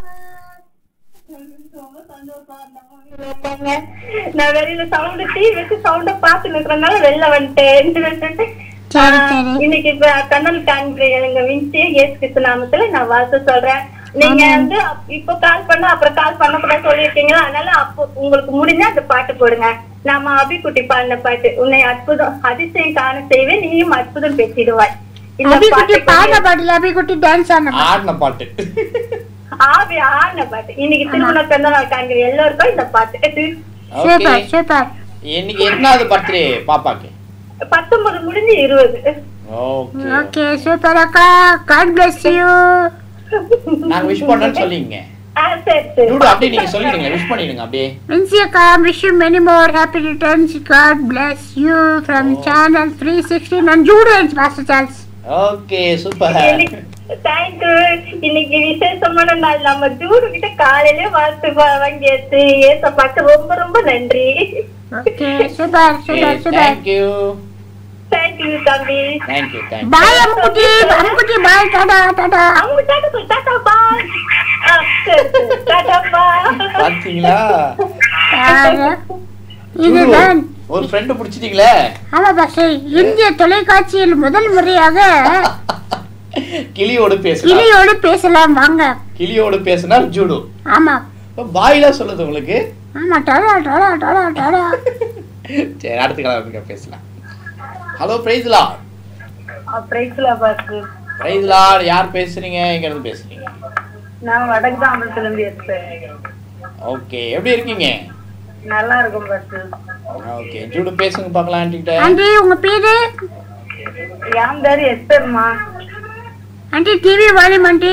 ரொம்ப சந்தோஷம் அந்த movie பார்த்தாங்க. நான் வெளியில சவுண்ட் டீ வச்சு சவுண்ட பாத்து நிக்கிறதுனால வெளில வந்துட்டேன் சரி, ஆஹ், சரி. இன்னைக்கு இப்ப கண்ணன் காண்கிற எங்க விஞ்சி ஏசு கிறிஸ்து நாமத்துல நான் வாழ்த்து சொல்றேன் நீங்க வந்து அப்- இப்போ கால் பண்ண அப்புறம் கால் பண்ண கூட சொல்லிருக்கீங்களா அதனால அப்போ உங்களுக்கு முடிஞ்சா அந்த பாட்டு போடுங்க நாம அபிக்குட்டி பாடின பாட்டு உன்னை அற்புதம் அதிசயம் காண செய்வேன் நீயும் அற்புதம் பேசிடுவாய் இந்த அபிக்குட்டி பாட்டு பாட பாடல அபிக்குட்டி டான்ஸ் ஆன ஆடின பாட்டு ஆவி ஆன பாட்டு இன்னைக்கு திருமண பிறந்த நாள் காண்கிற எல்லோருக்கும் இந்த பாட்டு ஓகே சூப்பர் சூப்பர் இன்னைக்கு என்னாவது பர்த்டே பாப்பாக்கு பத்தொன்பது முடிஞ்சு இருபது ஓகே ஓகே சூப்பர் அக்கா காட் பிளஸ் யூ நாங்க விஷ் பண்ணோம்னு சொல்லிங்க ஆ, சரி சரி ஜூடு அப்படியே நீங்க சொல்லிடுங்க விஷ் பண்ணிடுங்க அப்படியே வின்சி அக்கா wish you many more happy returns God bless you from channel three sixteen and ஜூடன்ஸ் master Charles okay super thank you இன்னைக்கு விசேஷமான நாள் நம்ம ஜூடு கிட்ட காலையிலே வாழ்த்து வா- வாங்கியாச்சு ஏசப்பாக்கு ரொம்ப ரொம்ப நன்றி okay super super super thank you thank you தம்பி thank you thank you bye Ammukutty Ammukutty bye tata tata அவங்க டாட்டா சொல்லு டாட்டா பாய் டாட்டா பாய் பாத்தீங்களா பாரு இதுதான் ஒரு ஃப்ரெண்டு பிடிச்சிட்டீங்களே ஆமா பாஸ்டர் இந்திய தொலைக்காட்சியில் முதல் முறையாக கிளியோடு பேசலாம் கிளியோடு பேசலாம் வாங்க கிளியோடு பேசினார் ஜூடு ஆமா இப்போ பாயில சொல்லுது உங்களுக்கு ஆமா டடா டடா டடா டடா சரி அடுத்த கலந்துக்க பேசலாம் ஹலோ பிரைஸ்லா பிரைஸ்ல பாக்கு பிரைஸ்லா யார் பேசுறீங்க எங்க இருந்து பேசுறீங்க நான் வடக்கு தாமரத்துல இருந்து எடுத்தேன் ஓகே எப்படி இருக்கீங்க நல்லா இருக்கும் பாக்கு ஓகே ஜூடு பேசுங்க பார்க்கலாம் ஆண்டிகிட்ட ஆண்டி உங்க பேரு என் பேரு எஸ்தர்மா ஆண்டி டிவி வால்யூம் ஆண்டி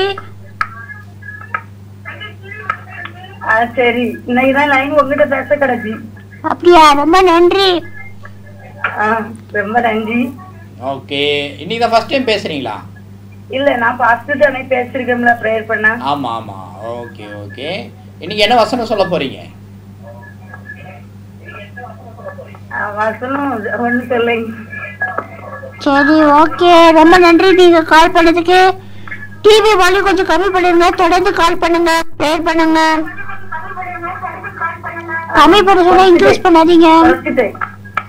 ஆ சரி இன்னைக்கு தான் லைன் உங்ககிட்ட பேச கிடச்சி அப்படியா ரொம்ப நன்றி ஆ ரொம்ப நன்றி ஓகே இன்னைக்கு தான் ஃபர்ஸ்ட் டைம் பேசுறீங்களா இல்ல நான் ஃபர்ஸ்ட் தானே பேசிருக்கேன்ல ப்ரேயர் பண்ண ஆமா ஆமா ஓகே ஓகே இன்னைக்கு என்ன வசனம் சொல்ல போறீங்க ஆ, வசனம் ஒண்ணு சொல்லுங்க சரி ஓகே ரொம்ப நன்றி நீங்க கால் பண்ணதுக்கு டிவி வால்யூம் கொஞ்சம் கம்மி பண்ணிருங்க தொடர்ந்து கால் பண்ணுங்க ப்ரேயர் பண்ணுங்க கம்மி பண்ண சொன்னா இன்க்ரீஸ் பண்ணாதீங்க வச்சுட்டேன்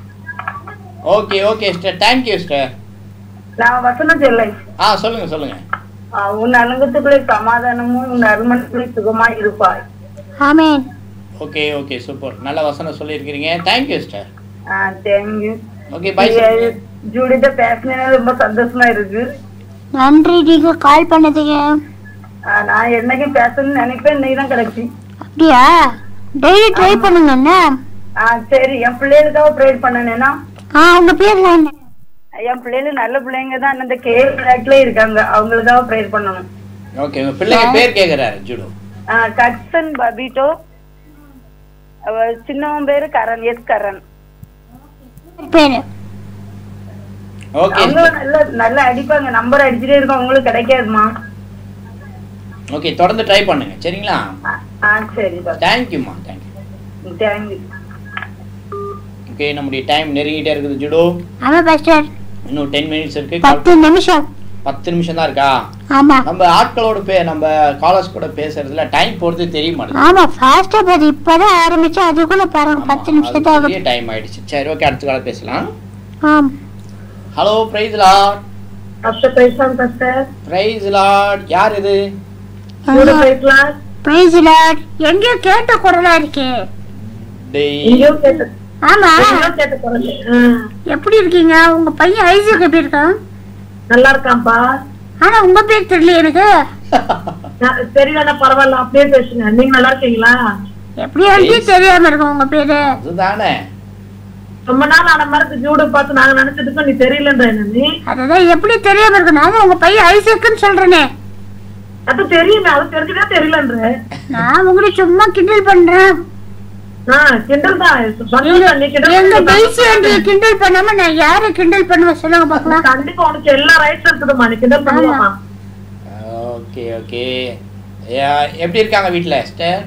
okay okay sister thank you sister நான் வசனம் சொல்லேன் ஆ சொல்லுங்க சொல்லுங்க ஆ, உன் அலங்கத்துக்குள்ளே சமாதானமும் உன் அருமனத்துக்குள்ளே சுகமாய் இருப்பாய் ஆமேன் ஓகே ஓகே சூப்பர் நல்ல வசனம் சொல்லியிருக்கிறீங்க தேங்க்யூ சிஸ்டர் ஆ தேங்க்யூ ஓகே பை ஜூடிட்ட பேசினது ரொம்ப சந்தோஷமா இருக்கு நன்றி நீங்க கால் பண்ணதுக்கு ஆ, நான் என்னைக்கும் பேசணும்னு நினைப்பேன் இன்னைக்கு தான் கிடைச்சி அப்படியா டெய்லி ட்ரை பண்ணுங்க என்ன ஆ சரி என் பிள்ளைகளுக்காக ப்ரேயர் பண்ணனேன்னா ஆ உங்க பேர் என்ன என் பிள்ளைகள் நல்ல பிள்ளைங்க தான் அந்த கேர் விளையாட்டுல இருக்காங்க அவங்களுக்காக ப்ரேயர் பண்ணணும் ஓகே உங்க பிள்ளைங்க பேர் கேக்குறாரு ஜுடு ஆ, கட்சன் பபிட்டோ அவ சின்னவன் பேரு கரண் எஸ் கரண் பேரு ஓகே அவங்க நல்ல நல்லா அடிப்பாங்க நம்பர் அடிச்சுட்டே இருக்கோம் உங்களுக்கு கிடைக்காதுமா ஓகே தொடர்ந்து ட்ரை பண்ணுங்க சரிங்களா ஆ, ஆ சரி தேங்க்யூம்மா தேங்க்யூ தேங்க்யூ ஓகே நம்முடைய டைம் நெருங்கிட்டே இருக்குது ஜுடு ஆமா பாஸ்டர் இன்னும் டென் மினிட்ஸ் இருக்கு பத்து நிமிஷம் பத்து நிமிஷம் தான் இருக்கா ஆமா நம்ம ஆட்களோட பே நம்ம காலர்ஸ் கூட பேசுறதுல டைம் போறது தெரிய மாட்டேங்குது ஆமா ஃபாஸ்டா பாரு இப்பதான் ஆரம்பிச்சு அதுக்குள்ள பாருங்க பத்து நிமிஷம் தான் ஆகுது டைம் ஆயிடுச்சு சரி ஓகே அடுத்த காலம் பேசலாம் ஆம் ஹலோ பிரைஸ் லார்ட் பஸ்டர் பேசலாம் பஸ்டர் பிரைஸ் லார்ட் யார் இது கூட பேசலாம் பிரைஸ் லார்ட் எங்கேயோ கேட்ட குரலா இருக்கே டேய் எங்கேயோ கேட்ட ஆமா எங்கேயோ கேட்ட குரல் ஆ, எப்படி இருக்கீங்க உங்க பையன் ஐசக் எப்படி இருக்கான் நல்லா இருக்கான்ப்பா ஆனா உங்க பேர் தெரியல எனக்கு நான் தெரியலன்னா பரவாயில்ல அப்படியே பேசுங்க நீங்க நல்லா இருக்கீங்களா எப்படி வந்து தெரியாம இருக்கும் உங்க பேரு அதுதானே ரொம்ப நாள் ஆன மாதிரி ஜூடு பார்த்து நாங்க நினைச்சதுக்கும் நீ தெரியலன்ற என்ன நீ அதுதான் எப்படி தெரியாம இருக்கும் நான் தான் உங்க பையன் ஐசக்குன்னு சொல்றேனே அது தெரியுமே அது தெரிஞ்சுதான் தெரியலன்ற நான் உங்களை சும்மா கிண்டல் பண்றேன் ஆ கிண்டல் தான் சந்தோஷம் நீ கிண்டல் எங்க பண்ணி பெல்சி ஆண்டியை கிண்டல் பண்ணாம நான் யாரை கிண்டல் பண்ணுவேன் சொல்லுங்க பாக்கலாம் கண்டிப்பா உனக்கு எல்லா ரைட்ஸ் இருக்குதுமா நீ கிண்டல் பண்ணலாமா ஓகே ஓகே எப்படி இருக்காங்க வீட்ல சிஸ்டர்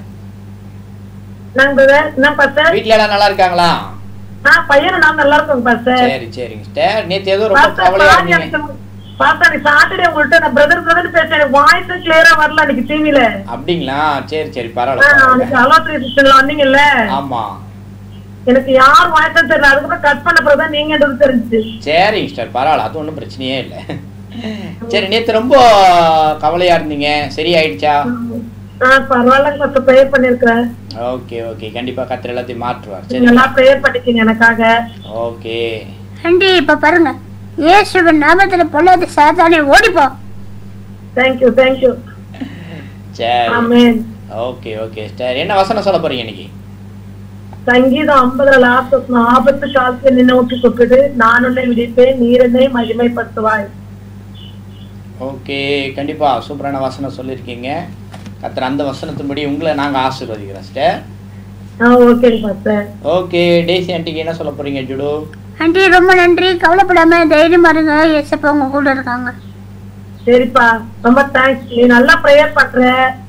நாங்க என்ன பார்த்தேன் வீட்ல எல்லாம் நல்லா இருக்காங்களா ஆ பையன் நான் நல்லா இருக்கோம் பார்த்தேன் சரி சரிங்க சிஸ்டர் நேத்து ஏதோ ரொம்ப கவலையா இருந்தீங்க பார்த்தா நீ சாட்டர்டே உங்கள்ட்ட நான் பிரதர் பிரதர் பேசுறேன் வாய்ஸ் கிளியரா வரல அன்னைக்கு டிவில அப்படிங்களா சரி சரி பரவாயில்ல அன்னைக்கு பரவாயில்ல. அலோ த்ரீ சிஸ்டர்ல வந்தீங்கல்ல ஆமா எனக்கு யார் வாய்ஸ் தெரியல அதுக்கப்புறம் கட் பண்ண பிறகுதான் நீங்க எதுவும் தெரிஞ்சுச்சு சரிங்க சிஸ்டர் பரவாயில்ல அது ஒன்றும் பிரச்சனையே இல்லை சரி நேத்து ரொம்ப கவலையா இருந்தீங்க சரி ஆயிடுச்சா ஆ பரவாயில்ல கொஞ்சம் ப்ரேயர் பண்ணிருக்கிறேன் ஓகே ஓகே கண்டிப்பா கத்திர எல்லாத்தையும் மாற்றுவார் நீங்க சரி எல்லாம் ப்ரேயர் பண்ணிக்கீங்க எனக்காக ஓகே ஆண்டி இப்ப பாருங்க இயேசுவின் நாமத்துல பொல்லாத சாத்தானே ஓடிப்போ தேங்க்யூ தேங்க்யூ சரி ஆமென் ஓகே ஓகே சிஸ்டர் என்ன வசனம் சொல்ல போறீங்க இன்னைக்கு சங்கீதம் ஐம்பதுல லாஸ்ட் ஆபத்து காலத்தில் நின்று ஊற்றி கொட்டுடு நான் உன்னை விடிப்பேன் நீர் என்னை மகிமைப்படுத்துவாய் ஓகே கண்டிப்பா சூப்பரான வசனம் சொல்லியிருக்கீங்க கத்திர அந்த வசனத்தின்படி உங்களை நாங்க ஆசீர்வதிக்கிறோம் சிஸ்டர் ஆ ஓகே பாஸ்டர் ஓகே டேசி ஆண்டிக்கு என்ன சொல்ல போறீங்க ஜுடு ஆண்டி ரொம்ப நன்றி கவலைப்படாம தைரியமா இருங்க ஏசப்பா உங்க கூட இருக்காங்க சரிப்பா ரொம்ப தேங்க்ஸ் நீ நல்லா ப்ரேயர் பண்ற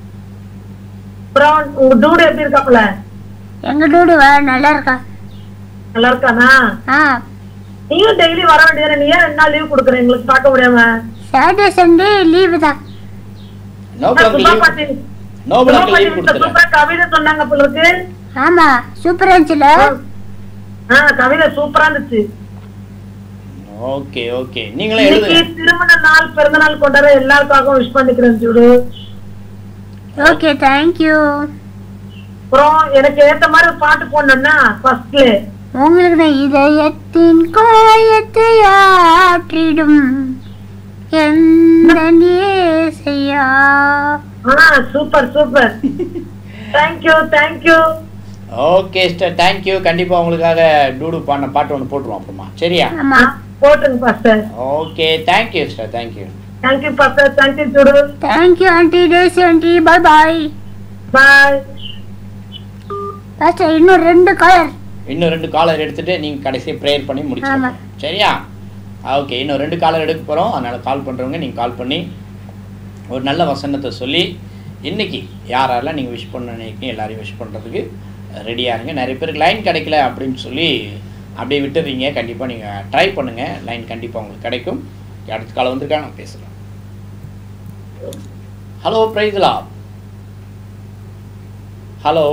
அப்புறம் உங்க டூடு எப்படி இருக்காப்புல எங்க டூடு வா நல்லா இருக்கா நல்லா இருக்கானா ஆ நீயும் டெய்லி வர வேண்டியது நீ ஏன் ரெண்டு நாள் லீவ் கொடுக்குற எங்களுக்கு பார்க்க முடியாம சாட்டர்டே சண்டே லீவு தான் நோபுலம் சும்மா லீவ் பாத்தி நோபுலம் சும்மா லீவ் பாத்தி கொடுத்துறேன் சூப்பரா கவிதை சொன்னாங்க போல இருக்கு ஆமா சூப்பரா இருந்துச்சுல ஆஹ் கவிதை சூப்பரா இருந்துச்சு ஓகே ஓகே நீங்களே இன்னைக்கு எழுதுங்க திருமண நாள் பிறந்த நாள் கொண்டாட எல்லாருக்காகவும் விஷ் பண்ணிக்கிறேன் ஜூடு ஓகே தேங்க்யூ அப்புறம் எனக்கு ஏத்த மாதிரி ஒரு பாட்டு போடணும்னா ஃபர்ஸ்ட்ல உங்களுக்கு நான் இதயத்தின் காயத்தை ஆற்றிடும் எந்த நேசையா ஆ super super thank you thank you okay sister thank you கண்டிப்பா உங்களுக்காக டூடு பாடின பாட்டு ஒன்று போட்டுருவோம் அப்புறமா சரியா ஆமா போட்டுங்க pastor okay thank you sister thank you thank you pastor thank you Jude thank you aunty Daisy aunty bye bye bye pastor இன்னும் ரெண்டு கலர் இன்னும் ரெண்டு காலர் எடுத்துட்டு நீங்க கடைசி ப்ரேயர் பண்ணி ஆமா. முடிச்சிடணும் சரியா ஓகே இன்னும் ரெண்டு காலர் எடுக்க போறோம் அதனால கால் பண்றவங்க நீங்க கால் பண்ணி ஒரு நல்ல வசனத்தை சொல்லி இன்னைக்கு யாரெல்லாம் நீங்க விஷ் பண்ண நினைக்கிறீங்க எல்லாரையும் விஷ் பண்றதுக்கு ரெடியா இருங்க நிறைய பேருக்கு லைன் கிடைக்கல அப்படின்னு சொல்லி அப்படியே விட்டுறீங்க கண்டிப்பா நீங்க ட்ரை பண்ணுங்க லைன் கண்டிப்பா உங்களுக்கு கிடைக்கும் அடுத்த காலம் வந்திருக்கா நான் பேசலாம் ஹலோ பிரைஸ்லா ஹலோ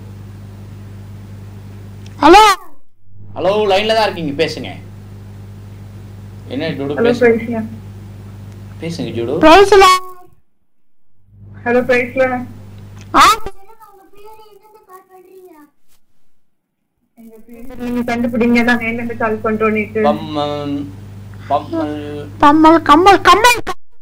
ஹலோ ஹலோ லைன்ல தான் இருக்கீங்க பேசுங்க என்ன ஜூடு ஹலோ பேசுங்க பிரைஸ்ல பேசுங்க ஜூடு பிரைஸ்ல ஹலோ பிரைஸ்ல நீங்க கண்டுபிடிங்க நாங்க எங்க இருந்து கால் பண்றோம் நீட்டு பம்மன் பம்மல் கம்மல் கம்மல் கம்மல்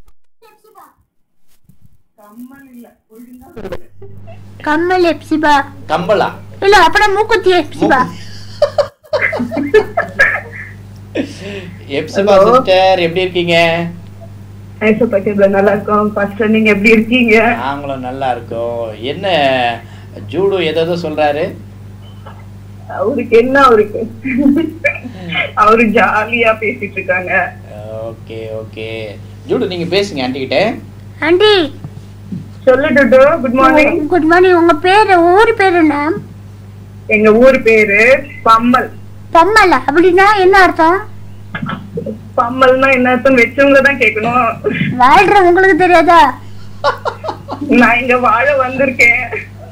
கம்மல் எப்சிபா கம்பலா இல்ல அப்படியே மூக்குத்தி எப்சிபா எப்சிபா சிஸ்டர் எப்படி இருக்கீங்க ஐசோ பக்கத்துல நல்லா இருக்கோம் ஃபர்ஸ்ட் நீங்க எப்படி இருக்கீங்க நாங்களும் நல்லா இருக்கோம் என்ன ஜூடு ஏதோ சொல்றாரு அவருக்கு என்ன அவருக்கு அவரு ஜாலியா பேசிட்டு இருக்காங்க ஓகே ஓகே ஜூடு நீங்க பேசுங்க ஆண்டி கிட்ட ஆண்டி சொல்லு டுடு குட் மார்னிங் குட் மார்னிங் உங்க பேரு ஊர் பேரு என்ன எங்க ஊர் பேரு பம்மல் பம்மல அப்படின்னா என்ன அர்த்தம் பம்மல்னா என்ன அர்த்தம் வச்சவங்க தான் கேட்கணும் வாழ்ற உங்களுக்கு தெரியாதா நான் இங்க வாழ வந்திருக்கேன்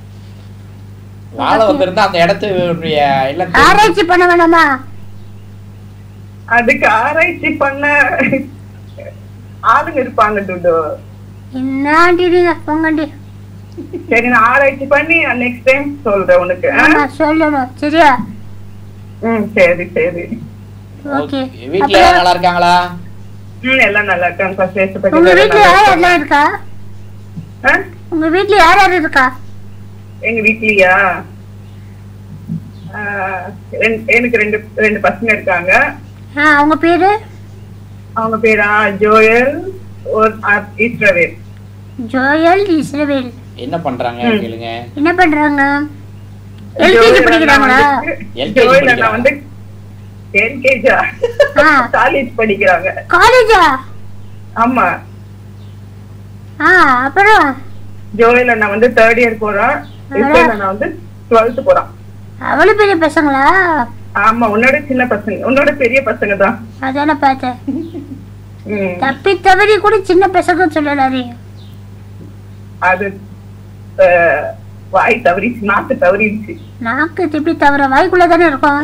வாழ வந்திருந்தா அந்த இடத்துடைய எல்லாம் தெரிஞ்சு- ஆராய்ச்சி பண்ண வேணாமா அதுக்கு ஆராய்ச்சி பண்ண ஆளுங்க இருப்பாங்க டுடு என்ன ஆண்டி நீங்க போங்கண்டி சரி நான் ஆராய்ச்சி பண்ணி நெக்ஸ்ட் டைம் சொல்றேன் உனக்கு ஆ? ஆமா சொல்லணும் சரியா ம் சரி சரி ஓகே Okay. வீட்ல எல்லாரும் நல்லா இருக்காங்களா ம் எல்லாம் நல்லா இருக்காங்க ஃபர்ஸ்ட் வயசு பத்தி உங்க எல்லாம் வீட்ல நல்லா யார் இருக்காங்க. யாரெல்லாம் இருக்கா ஆ? உங்க வீட்ல யார் யார் இருக்கா எங்க வீட்லயா ஆ, ரெண்டு- எனக்கு ரெண்டு ரெண்டு பசங்க இருக்காங்க ஆ அவங்க பேரு அவங்க பேரா ஜோயல் ஒரு ஆ- இஸ்ரவேல் ஜோயல் இஸ்ரவேல் என்ன பண்றாங்க கேளுங்க என்ன பண்றாங்க எல்கேஜி ஜோயல் அண்ணா படிக்கிறாங்களா வந்து- LKG ஜோயல் அண்ணா படிக்கிறாங்க. வந்து எல்கேஜா ஆ காலேஜ் படிக்கிறாங்க காலேஜா ஆமா ஆ அப்புறம் ஜோயல் அண்ணா வந்து தேர்ட் இயர் போறான் இஸ்ரேல் அண்ணா வந்து டுவெல்த் போறான் அவ்வளவு பெரிய பசங்களா ஆமா உன்னோட சின்ன பசங்க உன்னோட பெரிய பசங்க தான் அதானே பார்த்தேன் ம். தப்பி தவறி கூட சின்ன பசங்க சொல்லலாரு அது அஹ், வாய் தவறிச்சு நாக்கு தவறிடுச்சு நாக்கு திப்பி தவிர வாய்க்குள்ள தானே இருக்கும்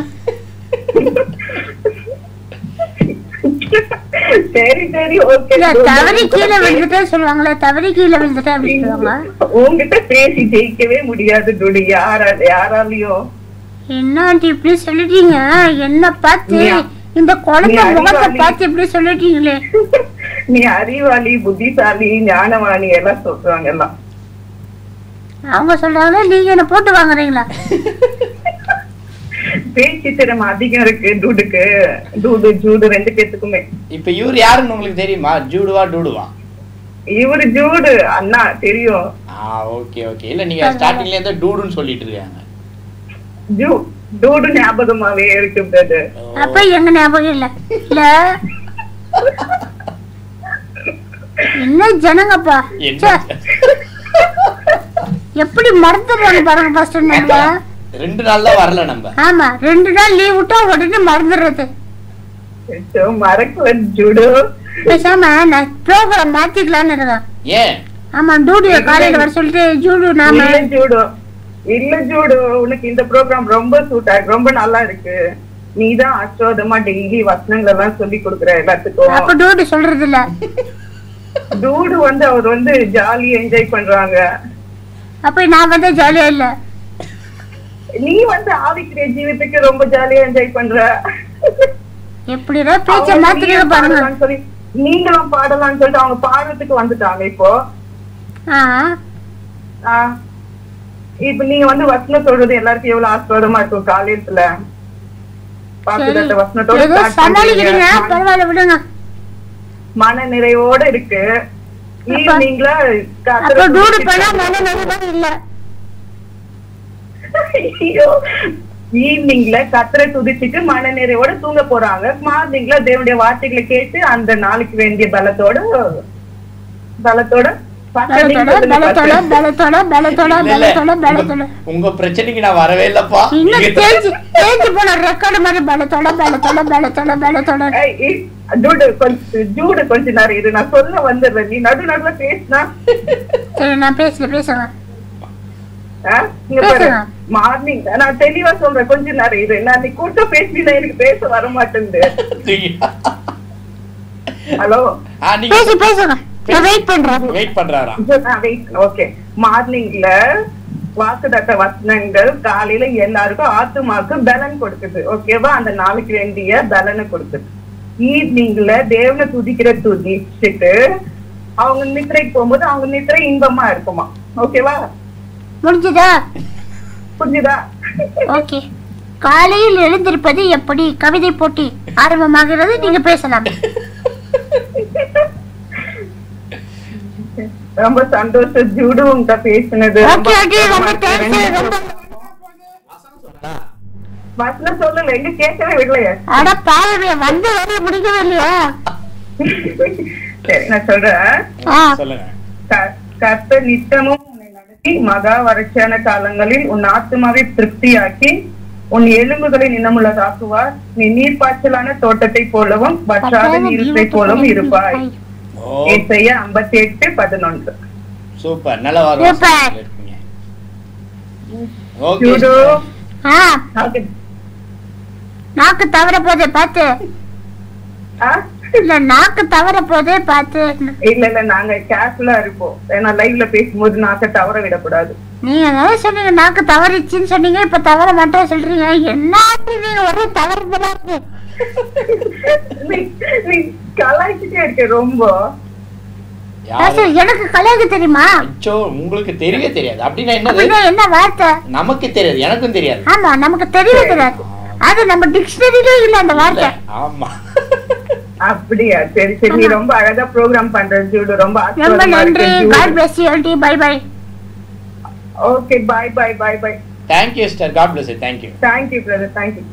சரி சரி ஓகே இல்ல தவறி கீழே விழுந்துட்டே சொல்லுவாங்களே தவறி கீழே விழுந்துட்டே அப்படின்னு சொல்லுவாங்க உங்ககிட்ட பேசி ஜெயிக்கவே முடியாது துடி யாரா யாராலையும் என்ன ஆண்டி இப்படி சொல்லிட்டீங்க என்ன பார்த்து நீ- இந்த குழந்தை நீ முகத்தை அறிவாளி. பார்த்து இப்படி சொல்லிட்டீங்களே நீ அறிவாளி புத்திசாலி ஞானவாணி எல்லாம் சொல்றாங்க எல்லாம் அவங்க சொல்றாங்களா நீங்க என்ன போட்டு வாங்குறீங்களா பேச்சு திறமை அதிகம் இருக்கு டூடுக்கு டூடு ஜூடு ரெண்டு பேத்துக்குமே இப்ப இவர் யாருன்னு உங்களுக்கு தெரியுமா ஜூடுவா டூடுவா இவரு ஜூடு அண்ணா தெரியும் ஆ ஓகே ஓகே இல்ல நீங்க ஸ்டார்டிங்ல இருந்து டூடுன்னு சொல்லிட்டு இருக்காங்க ஜூ டூடு ஞாபகமாவே இருக்கு பிரதர் அப்ப எங்க ஞாபகம் இல்ல இல்ல என்ன ஜனங்கப்பா என்ன ச்சே, எப்படி மறந்துடுறாங்க பாருங்க ஃபர்ஸ்ட் நம்ம ரெண்டு நாள்ல வரல நம்ம ஆமா ரெண்டு நாள் லீவ் விட்டா உடனே மறந்துடுறது மறக்கல ஜூடு பேசாம நான் ப்ரோக்ராம் மாத்திக்கலாம்னு இருக்கேன் ஏன் ஆமா டூடியோ காலையில வர சொல்லிட்டு ஜூடு நாம இல்ல ஜூடு இல்ல ஜூடு உனக்கு இந்த ப்ரோக்ராம் ரொம்ப சூட் ஆயிருக்கு ரொம்ப நல்லா இருக்கு நீதான் அச்சோதமா டெய்லி வசனங்கள் எல்லாம் சொல்லி கொடுக்குற அப்ப எல்லாத்துக்கும் டூடு சொல்றது இல்ல டூடு வந்து அவர் வந்து ஜாலியா என்ஜாய் பண்றாங்க அப்ப நான் வந்து ஜாலியா இல்ல நீ வந்து ஆவிக்கிற ஜீவித்துக்கு ரொம்ப ஜாலியா என்ஜாய் பண்ற எப்படிதான் பேச்ச அவங்க மாத்திரீங்க நீங்களும் பாருங்க பாடலாம்னு சொல்லி நீங்களும் பாடலாம்னு சொல்லிட்டு அவங்க பாடுறதுக்கு வந்துட்டாங்க இப்போ ஆ ஆ. இப்ப நீங்க வந்து வசனம் சொல்றது எல்லாருக்கும் எவ்வளவு ஆசீர்வாதமா இருக்கும் காலையத்துல சரி பாக்குறத வசனத்தோட ஏதோ start சமாளிக்கிறீங்க பண்றீங்க. பரவாயில்ல விடுங்க மன நிறைவோட இருக்கு ஈவினிங்ல அப்ப டூடு பண்ணா மன நிறைவு இல்ல ஈவினிங்ல கத்தரை துதிச்சுட்டு மன நிறைவோட தூங்க போறாங்க மார்னிங்ல தேவனுடைய வார்த்தைகளை கேட்டு அந்த நாளைக்கு வேண்டிய பலத்தோட பலத்தோட first நீங்க பலத்தோட சொல்லுங்க பலத்தோட first. பலத்தோட பலத்தோட இல்ல, இல்ல. பலத்தோட பலத்தோட உங்க- உங்க பிரச்சனைக்கு நான் வரவே இல்லப்பா இன்னும் தேஞ்சு தேஞ்சு போன ரெக்கார்டு மாதிரி பலத்தோட பலத்தோட பலத்தோட பலத்தோட ஏய், ஏய், ஜூடு கொஞ்சம் ஜூடு கொஞ்ச நேரம் இரு நான் சொல்ல வந்துடுறேன் நீ நடு நடுல பேசினா சரி நான் பேசல பேசுங்க இங்க பாரு பேசுங்க. மார்னிங் நான் தெளிவா சொல்றேன் கொஞ்ச நேரம் இரு நான் நீ கூட்டம் பேசினா எனக்கு பேச வர மாட்டேங்குது ஹலோ ஆ, நீங்க பேசு பேசுங்க நான் வெயிட் பண்றேன் வெயிட் பண்றாராம் ஓகே மார்னிங்ல வாக்குதத்த வசனங்கள் காலையில எல்லாருக்கும் ஆத்துமாக்கு பலன் கொடுக்குது ஓகேவா அந்த நாளைக்கு வேண்டிய பலனை கொடுக்குது ஈவினிங்ல தேவனை துதிக்கிற துதிச்சுட்டு அவங்க நித்திரைக்கு போகும்போது அவங்க நித்திரை இன்பமா இருக்குமா ஓகேவா முடிஞ்சதா புரிஞ்சுதா ஓகே காலையில் எழுந்திருப்பது எப்படி கவிதை போட்டி ஆரம்பமாகிறது நீங்க பேசலாம் ரொம்ப சந்தோஷம் ஜூடு உங்ககிட்ட பேசினது ரொம்ப ஓகே ஓகே ரொம்ப தேங்க்ஸ் ரொம்ப வசனம் சொல்லல எங்க கேட்கவே விடலையே அட பாவமே வந்த வேலையை முடிக்கவே இல்லையா சரி நான் சொல்றேன் ஆ சொல்லுங்க க- கர்த்தர் நித்தமும் உன்னை நடத்தி மகா வறட்சியான காலங்களில் உன் ஆத்மாவை திருப்தியாக்கி உன் எலும்புகளை நினமுள்ளதாக்குவார் நீ நீர்ப்பாய்ச்சலான தோட்டத்தை போலவும் வற்றாத நீரத்தை போலவும் இருப்பாய் ஓ ஏசையா ஐம்பத்தி எட்டு பதினொன்று சூப்பர் நல்ல வாரம் Super. ஓகே ஜூடு ஆ ஓகே. நாக்கு தவற போதே பார்த்து ஆ? இல்ல நாக்கு தவற போதே பார்த்து இல்ல இல்ல நாங்க கேர்ஃபுல்லா இருப்போம் ஏன்னா லைவ்ல பேசும்போது நாக்க தவற விடக்கூடாது நீங்க ஏதாவது சொன்னீங்க நாக்கு தவறிச்சுன்னு சொன்னீங்க இப்ப தவற மாட்டோம் சொல்றீங்க என்ன நீங்க ஒரே தவறுதலா இருக்கு நீ நீ கலாய்ச்சிட்டே இருக்க ரொம்ப யாரு பேசு, எனக்கு கலையாக தெரியுமா அச்சோ உங்களுக்கு தெரியவே தெரியாது அப்படின்னா என்னது அப்படின்னா என்ன வார்த்தை நமக்கு தெரியாது எனக்கும் தெரியாது ஆமா நமக்கு தெரியவே தெரியாது அது நம்ம டிக்ஷனரியிலே இல்ல அந்த இல்ல, வார்த்தை ஆமா அப்படியா சரி சரி நீ ரொம்ப அழகா ப்ரோக்ராம் பண்ற ஜூடு ரொம்ப ரொம்ப நன்றி God bless you aunty bye bye okay bye bye bye bye thank you sister God bless thank you thank you brother thank you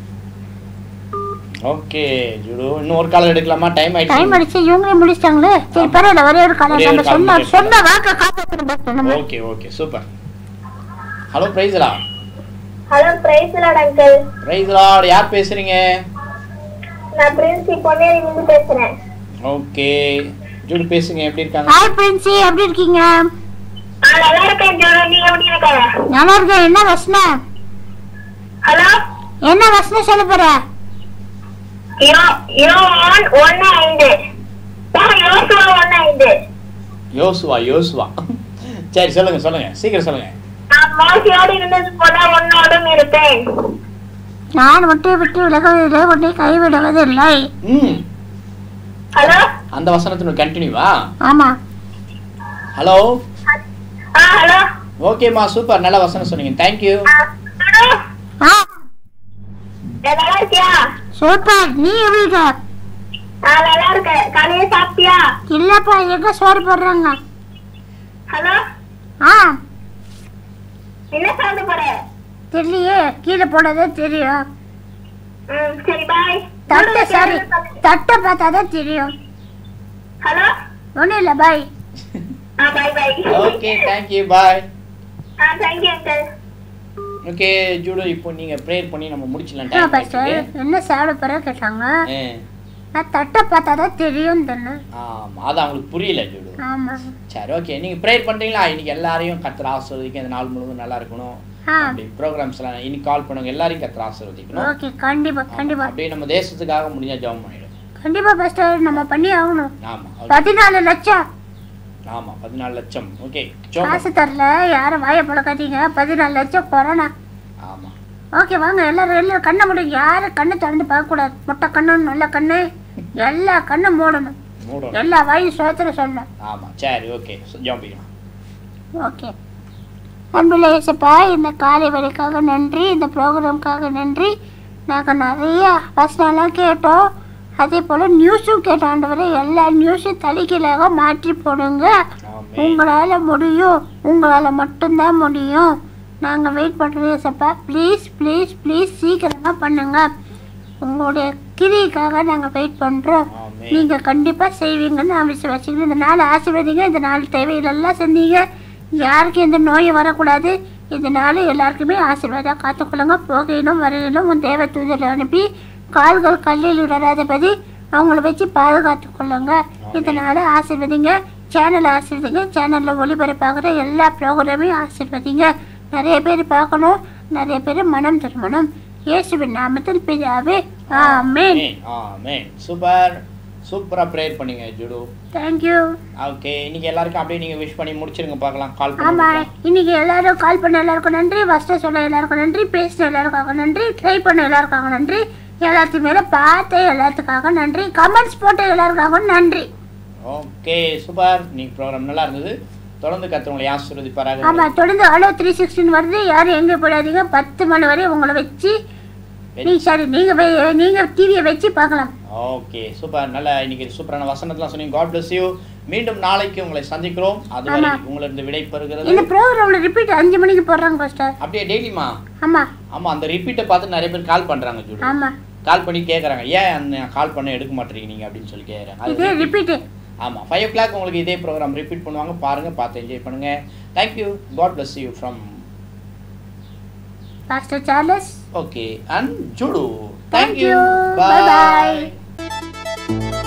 okay Jude இன்னும் ஒரு கால் எடுக்கலாமா டைம் டைம் ஆயிடுச்சு அடிச்சு இவங்களே முடிச்சிட்டாங்களே சரி பரவாயில்ல ஒரே ஒரு காலம் ஒரே ஒரு நம்ம call சொன்ன முடிச்சிடலாம். சொன்ன வாக்க காப்பாற்றணும் நம்ம okay okay super hello பிரைஸ்லா hello praise Lord uncle பிரைஸ்லா யார் பேசுறீங்க நான் பிரின்சி பொன்னேரிலிருந்து பேசுறேன் ஓகே ஜூடு பேசுங்க எப்படி இருக்காங்க ஹாய் பிரின்சி எப்படி இருக்கீங்க ஆ நல்லா இருக்கேன் ஜோரோ நீங்க எப்படி இருக்க நல்லா இருக்கேன் என்ன வசனம் ஹலோ என்ன வசனம் சொல்ல போற யோ யோவான் ஒன்னு ஐந்து ஆ, யோசுவா ஒன்னு ஐந்து யோசுவா யோசுவா சரி சொல்லுங்க சொல்லுங்க சீக்கிரம் சொல்லுங்க நான் மோசையோடு இருந்தது போல உன்னோடும் இருப்பேன் நான் விட்டு விட்டு விலகுவதில்லை உன்னை கைவிடுவதில்லை ம் ஹலோ அந்த வசனத்தின் கண்டினியூவா ஆமா ஹலோ ஆ ஹலோ ஓகேம்மா சூப்பர் நல்ல வசனம் சொன்னீங்க தேங்க்யூ ஆ, ஹலோ ஆ நல்லா இருக்கியா சூப்பர் நீ எப்படி இருக்க ஆ நல்லா இருக்கேன் காலையில சாப்பிட்டியா இல்லப்பா எங்க சோறு போடுறாங்க ஹலோ ஆ என்ன சாப்பிட போற தெரியலையே கீழே போனதே தெரியும் ம் சரி பாய் தட்டை சாரி தட்டை பார்த்தாதான் தெரியும் ஹலோ ஒன்றும் இல்லை பாய் ஆ bye bye okay thank you bye ஆ தேங்க்யூ அங்கிள் ஓகே ஜூடு இப்போ நீங்க ப்ரேயர் பண்ணி நம்ம முடிச்சிடலாம் ஆ டைம் பாஸ்டர் ஆயிடுச்சு என்ன சாப்பிட போற கேட்டாங்க ஆ, நான் தட்டை பார்த்தாதான் தெரியும் தானே ஆமா அது அவங்களுக்கு புரியல ஜூடு ஆமா சரி ஓகே நீங்க ப்ரேயர் பண்றீங்களா இன்னைக்கு எல்லாரையும் கத்துற ஆசிரியருக்கு இந்த நாள் முழுவதும் நல்லா இருக்கணும் ஆ அப்படி ப்ரோக்ராம்ஸ்லாம் இன்னைக்கு கால் பண்ணுங்க எல்லாரையும் கத்திர ஆசீர்வதிக்கணும் ஓகே கண்டிப்பா ஆமா. கண்டிப்பா அப்படியே நம்ம தேசத்துக்காக முடிஞ்சா ஜெபம் பண்ணிடும் கண்டிப்பா பாஸ்டர் நம்ம பண்ணி ஆகணும் ஆமா பதினாலு லட்சம் ஆமா பதினாலு லட்சம் ஓகே காசு தரல யாரும் வாயை பழக்காதீங்க பதினாலு லட்சம் கொரோனா ஆமா ஓகே வாங்க எல்லாரும் எல்லாரும் கண்ணை மூடுங்க யாரும் கண்ணை திறந்து பார்க்கக்கூடாது முட்டை கண்ணு நல்ல கண்ணு எல்லா கண்ணும் மூடணும் மூடணும் எல்லா வாயும் சோத்திர சொல்லணும் ஆமா சரி ஓகே ஜெபம் பண்ணிக்கலாம் ஓகே அன்புள்ள இயேசப்பா இந்த காலை வேலைக்காக நன்றி இந்த ப்ரோக்ராம்க்காக நன்றி நாங்கள் நிறைய வசனம்லாம் கேட்டோம் அதே போல் நியூஸும் கேட்டோம் ஆண்டவரே எல்லா நியூஸும் தலைகீழாக மாற்றி போடுங்க ஆமென். உங்களால் முடியும் உங்களால் மட்டும்தான் முடியும் நாங்கள் வெயிட் பண்ணுறோம் ஏசப்பா ப்ளீஸ் ப்ளீஸ் ப்ளீஸ் சீக்கிரமாக பண்ணுங்க உங்களுடைய கிரிக்காக நாங்கள் வெயிட் பண்ணுறோம் ஆமென். நீங்கள் கண்டிப்பாக செய்வீங்கன்னு நான் விசுவாசிக்கிறேன் இந்த நாள் ஆசீர்வதிங்க இந்த நாள் தேவையிலெல்லாம் செஞ்சீங்க யாருக்கும் எந்த நோயும் வரக்கூடாது இதனால எல்லாருக்குமே ஆசீர்வாதம் காத்துக்கொள்ளுங்க போகையிலும் வரையிலும் உன் தேவ தூதரை அனுப்பி கால்கள் கல்லில் விடராதபடி அவங்கள வச்சு பாதுகாத்து கொள்ளுங்க இதனால ஆசீர்வதிங்க சேனல் ஆசீர்வதிங்க சேனலில் ஒளிபரப்பாகிற எல்லா ப்ரோக்ராமையும் ஆசீர்வதிங்க நிறைய பேர் பார்க்கணும் நிறைய பேர் மனம் திரும்பணும் இயேசுவின் நாமத்தில் பிதாவே ஆமென் ஆமென் ஆமென் சூப்பர் சூப்பரா ப்ரேயர் பண்ணீங்க ஜுடு தேங்க்யூ ஓகே இன்னைக்கு எல்லாருக்கும் அப்படியே நீங்க விஷ் பண்ணி முடிச்சிருங்க பார்க்கலாம் கால் ஆமா பண்ணுங்க இன்னைக்கு எல்லாரும் கால் பண்ண எல்லாருக்கும் நன்றி ஃபர்ஸ்ட் சொல்ல எல்லாருக்கும் நன்றி பேசின எல்லாருக்காக நன்றி ட்ரை பண்ண எல்லாருக்காக நன்றி எல்லாத்துக்கும் மேல பார்த்த எல்லாத்துக்காக நன்றி கமெண்ட்ஸ் போட்ட எல்லாருக்காகவும் நன்றி ஓகே சூப்பர் இன்னைக்கு ப்ரோக்ராம் நல்லா இருந்தது தொடர்ந்து கத்துறவங்களை ஆசீர்வதிப்பாராக ஆமா தொடர்ந்து அலோ த்ரீ சிக்ஸ்டின் வருது யாரும் எங்கே போயிடாதீங்க பத்து மணி வரை உங்களை வச்சு நீ சரி நீங்க வை- நீங்க டிவியை வச்சு பார்க்கலாம் ஓகே சூப்பர் நல்ல இன்னைக்கு சூப்பரான வசனத்தெல்லாம் சொன்னீங்க காட் bless you மீண்டும் நாளைக்கு உங்களை சந்திக்கிறோம் அதுவரை ஆமா. உங்களிருந்து விடை பெறுகிறது இந்த ப்ரோக்ராம்ல ரிப்பீட் அஞ்சு மணிக்கு போடுறாங்க பாஸ்டர் அப்படியே டெய்லிமா ஆமா ஆமா அந்த ரிப்பீட்டை பார்த்து நிறைய பேர் கால் பண்றாங்க ஜூடு ஆமா கால் பண்ணி கேக்குறாங்க ஏன் அந்த கால் பண்ண எடுக்க மாட்டீங்க நீங்க அப்படின்னு சொல்லி கேக்குறாங்க இதே அது ரிப்பீட்டு ஆமா ஃபைவ் ஓ கிளாக் உங்களுக்கு இதே ப்ரோக்ராம் ரிப்பீட் பண்ணுவாங்க பாருங்க பார்த்து என்ஜாய் பண்ணுங்க thank you God bless you from pastor Charles okay and Jude Thank thank you you. Bye bye bye.